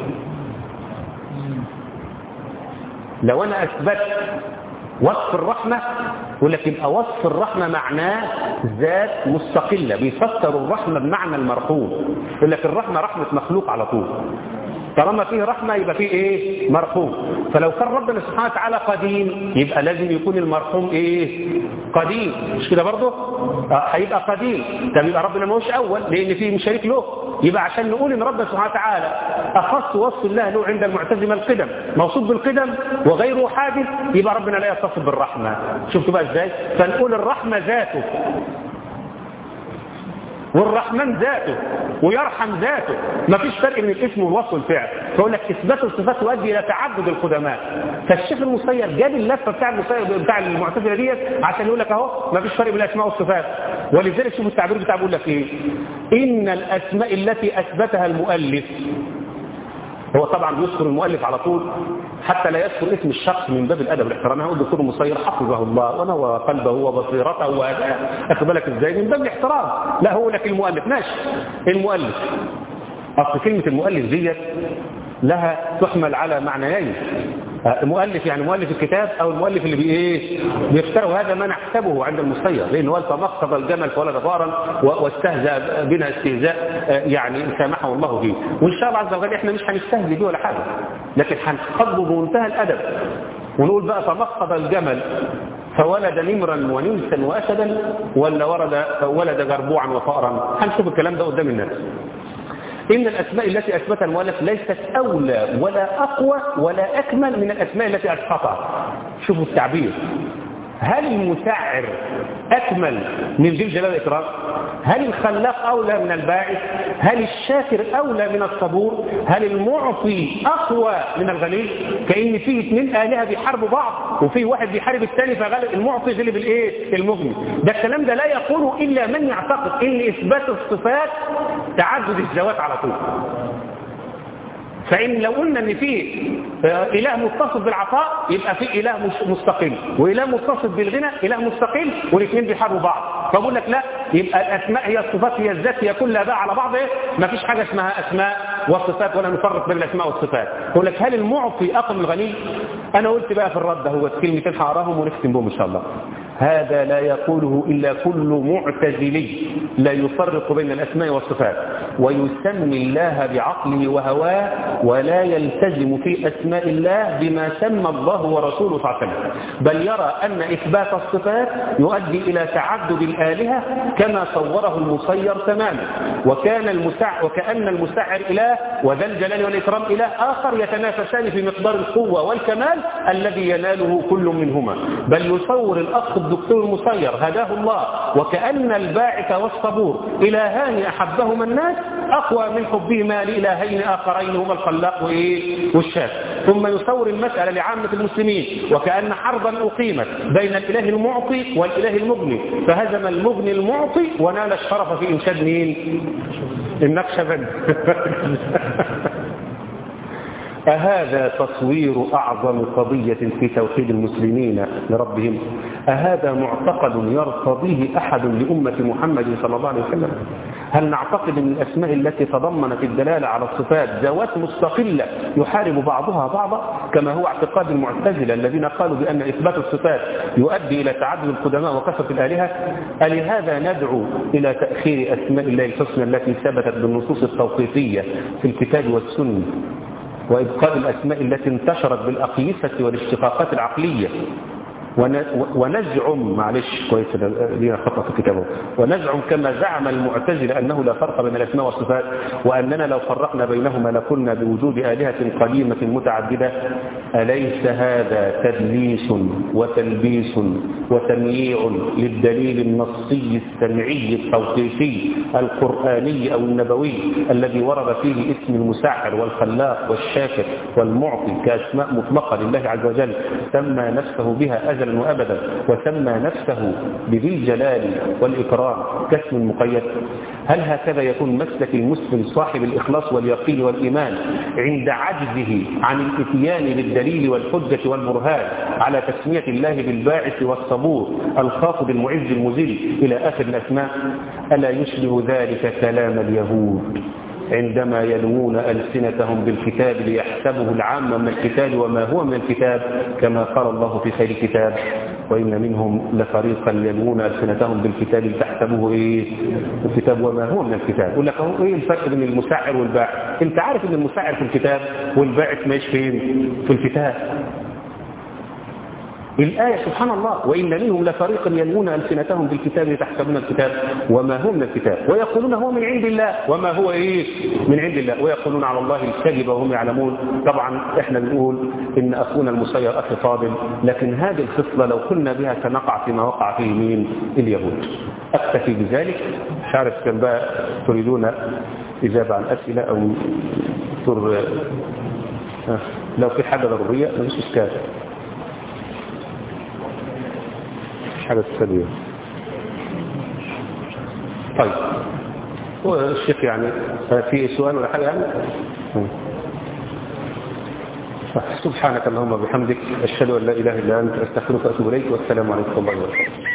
لو أنا أثبت وصف الرحمة ولكن وصف الرحمة معناه ذات مستقلة بيفسر الرحمة بمعنى المرحوم يقول لك الرحمة رحمة مخلوق على طول طالما فيه رحمة يبقى فيه ايه مرحوم فلو كان ربنا سبحانه وتعالى قديم يبقى لازم يكون المرحوم ايه قديم مش كده برضه آه هيبقى قديم طب يبقى ربنا ما هوش اول لان فيه شريك له يبقى عشان نقول ان ربنا سبحانه وتعالى اخص وصف الله له عند المعتزله القدم موصوف بالقدم وغيره حادث يبقى ربنا لا يتصف بالرحمه شفتوا بقى ازاي فنقول الرحمه ذاته والرحمن ذاته ويرحم ذاته ما فيش فرق بين الاسم والوصف والفعل فيقول لك اثبات الصفات يؤدي الى تعدد القدماء فالشيخ المسير جاب اللفه بتاع المسير بتاع المعتزله ديت عشان يقول لك اهو ما فيش فرق بين الاسماء والصفات ولذلك شوف التعبير بتاعه بيقول لك ايه ان الاسماء التي اثبتها المؤلف هو طبعا بيذكر المؤلف على طول حتى لا يذكر اسم الشخص من باب الادب الاحترام هو الدكتور المصير حفظه الله ونوى قلبه وبصيرته واداه اخد بالك ازاي من باب الاحترام لا هو لك المؤلف ماشي المؤلف اصل كلمه المؤلف ديت لها تحمل على معنيين مؤلف يعني مؤلف الكتاب او المؤلف اللي بي ايه بيفتروا هذا ما نحسبه عند المصير لانه قال فمقصد الجمل فولد فارا واستهزأ بنا استهزاء يعني سامحه الله فيه وان شاء الله عز وجل احنا مش هنستهزئ بيه ولا حاجه لكن هنخاطبه بمنتهى الادب ونقول بقى فمقصد الجمل فولد نمرا ونمسا واسدا ولا ورد ولد جربوعا وفأرا هنشوف الكلام ده قدام الناس إن الأسماء التي أثبتها المؤلف ليست أولى ولا أقوى ولا أكمل من الأسماء التي أسقطها شوفوا التعبير هل المسعر أكمل من ذي الجلال والإكرام هل الخلاق أولى من الباعث هل الشاكر أولى من الصبور هل المعطي أقوى من الغني كأن فيه اثنين آلهة بيحاربوا بعض وفيه واحد بيحارب الثاني فغلب المعطي غلب الايه المغني ده الكلام ده لا يقوله إلا من يعتقد إن إثبات الصفات تعدد الذوات على طول فإن لو قلنا ان في إله متصف بالعطاء يبقى في إله مستقل وإله متصف بالغنى إله مستقل والاثنين بيحاربوا بعض فبقول لك لا يبقى الأسماء هي الصفات هي الذات هي كلها بقى على بعض إيه؟ ما فيش حاجة اسمها أسماء وصفات ولا نفرق بين الأسماء والصفات يقول لك هل المعطي أقوى من الغني أنا قلت بقى في الرد هو كلمتين هقراهم ونختم بهم إن شاء الله هذا لا يقوله إلا كل معتزلي لا يفرق بين الأسماء والصفات ويسمي الله بعقله وهواه ولا يلتزم في أسماء الله بما سمى الله ورسوله صلى الله عليه وسلم بل يرى أن إثبات الصفات يؤدي إلى تعدد الآلهة كما صوره المصير تماما وكان المسع وكأن المسعر إله وذا الجلال والإكرام إله آخر يتنافسان في مقدار القوة والكمال الذي يناله كل منهما بل يصور الأخ الدكتور المصير هداه الله وكأن الباعث والصبور إلهان أحبهما الناس أقوى من حبهما لإلهين آخرين هما الخلاق والشاف ثم يصور المسألة لعامة المسلمين وكأن حربا أقيمت بين الإله المعطي والإله المغني فهزم المغني المعطي ونال الشرف في إنشاد مين النقشبند أهذا تصوير أعظم قضية في توحيد المسلمين لربهم أهذا معتقد يرتضيه أحد لأمة محمد صلى الله عليه وسلم هل نعتقد من الأسماء التي تضمنت الدلالة على الصفات ذوات مستقلة يحارب بعضها بعضا كما هو اعتقاد المعتزلة الذين قالوا بأن إثبات الصفات يؤدي إلى تعدد القدماء وكثرة الآلهة ألهذا ندعو إلى تأخير أسماء الله الحسنى التي ثبتت بالنصوص التوقيفية في الكتاب والسنة وإبقاء الأسماء التي انتشرت بالأقيسة والاشتقاقات العقلية ونزعم معلش كويس لينا خطأ في كتابه ونزعم كما زعم المعتزلة أنه لا فرق بين الأسماء والصفات وأننا لو فرقنا بينهما لقلنا بوجود آلهة قديمة متعددة أليس هذا تدليس وتلبيس وتمييع للدليل النصي السمعي التوقيفي القرآني أو النبوي الذي ورد فيه اسم المساحر والخلاق والشاكر والمعطي كأسماء مطلقة لله عز وجل سمى نفسه بها أزلا وأبدا وسمى نفسه بذي الجلال والإكرام كاسم مقيد هل هكذا يكون مسلك المسلم صاحب الإخلاص واليقين والإيمان عند عجزه عن الاتيان بالدليل والحجة والبرهان على تسمية الله بالباعث والصبور الخافض المعز المزيل إلى آخر الأسماء ألا يشبه ذلك كلام اليهود عندما يلوون ألسنتهم بالكتاب ليحسبه العام من الكتاب وما هو من الكتاب كما قال الله في خير كتاب وإن منهم لفريقا يلوون ألسنتهم بالكتاب لتحسبوه إيه الكتاب وما هو من الكتاب يقول لك هو إيه الفرق بين المسعر والباعث أنت عارف أن المسعر في الكتاب والباعث ماشي فين في الكتاب الآية سبحان الله وإن منهم لفريقا يلمون ألسنتهم بالكتاب لتحسبون الكتاب وما هو من الكتاب ويقولون هو من عند الله وما هو إيه من عند الله ويقولون على الله الكذب وهم يعلمون طبعا إحنا بنقول إن أخونا المسير أخي فاضل لكن هذه الخصلة لو قلنا بها سنقع فيما وقع فيه مين اليهود أكتفي بذلك مش عارف كان بقى تريدون إجابة عن أسئلة أو تر... لو في حاجة ضرورية مفيش إشكال حاجة تسليه طيب الشيخ يعني في سؤال ولا حاجة يعني سبحانك اللهم وبحمدك أشهد أن لا إله إلا أنت أستغفرك وأتوب إليك والسلام عليكم ورحمة الله وبركاته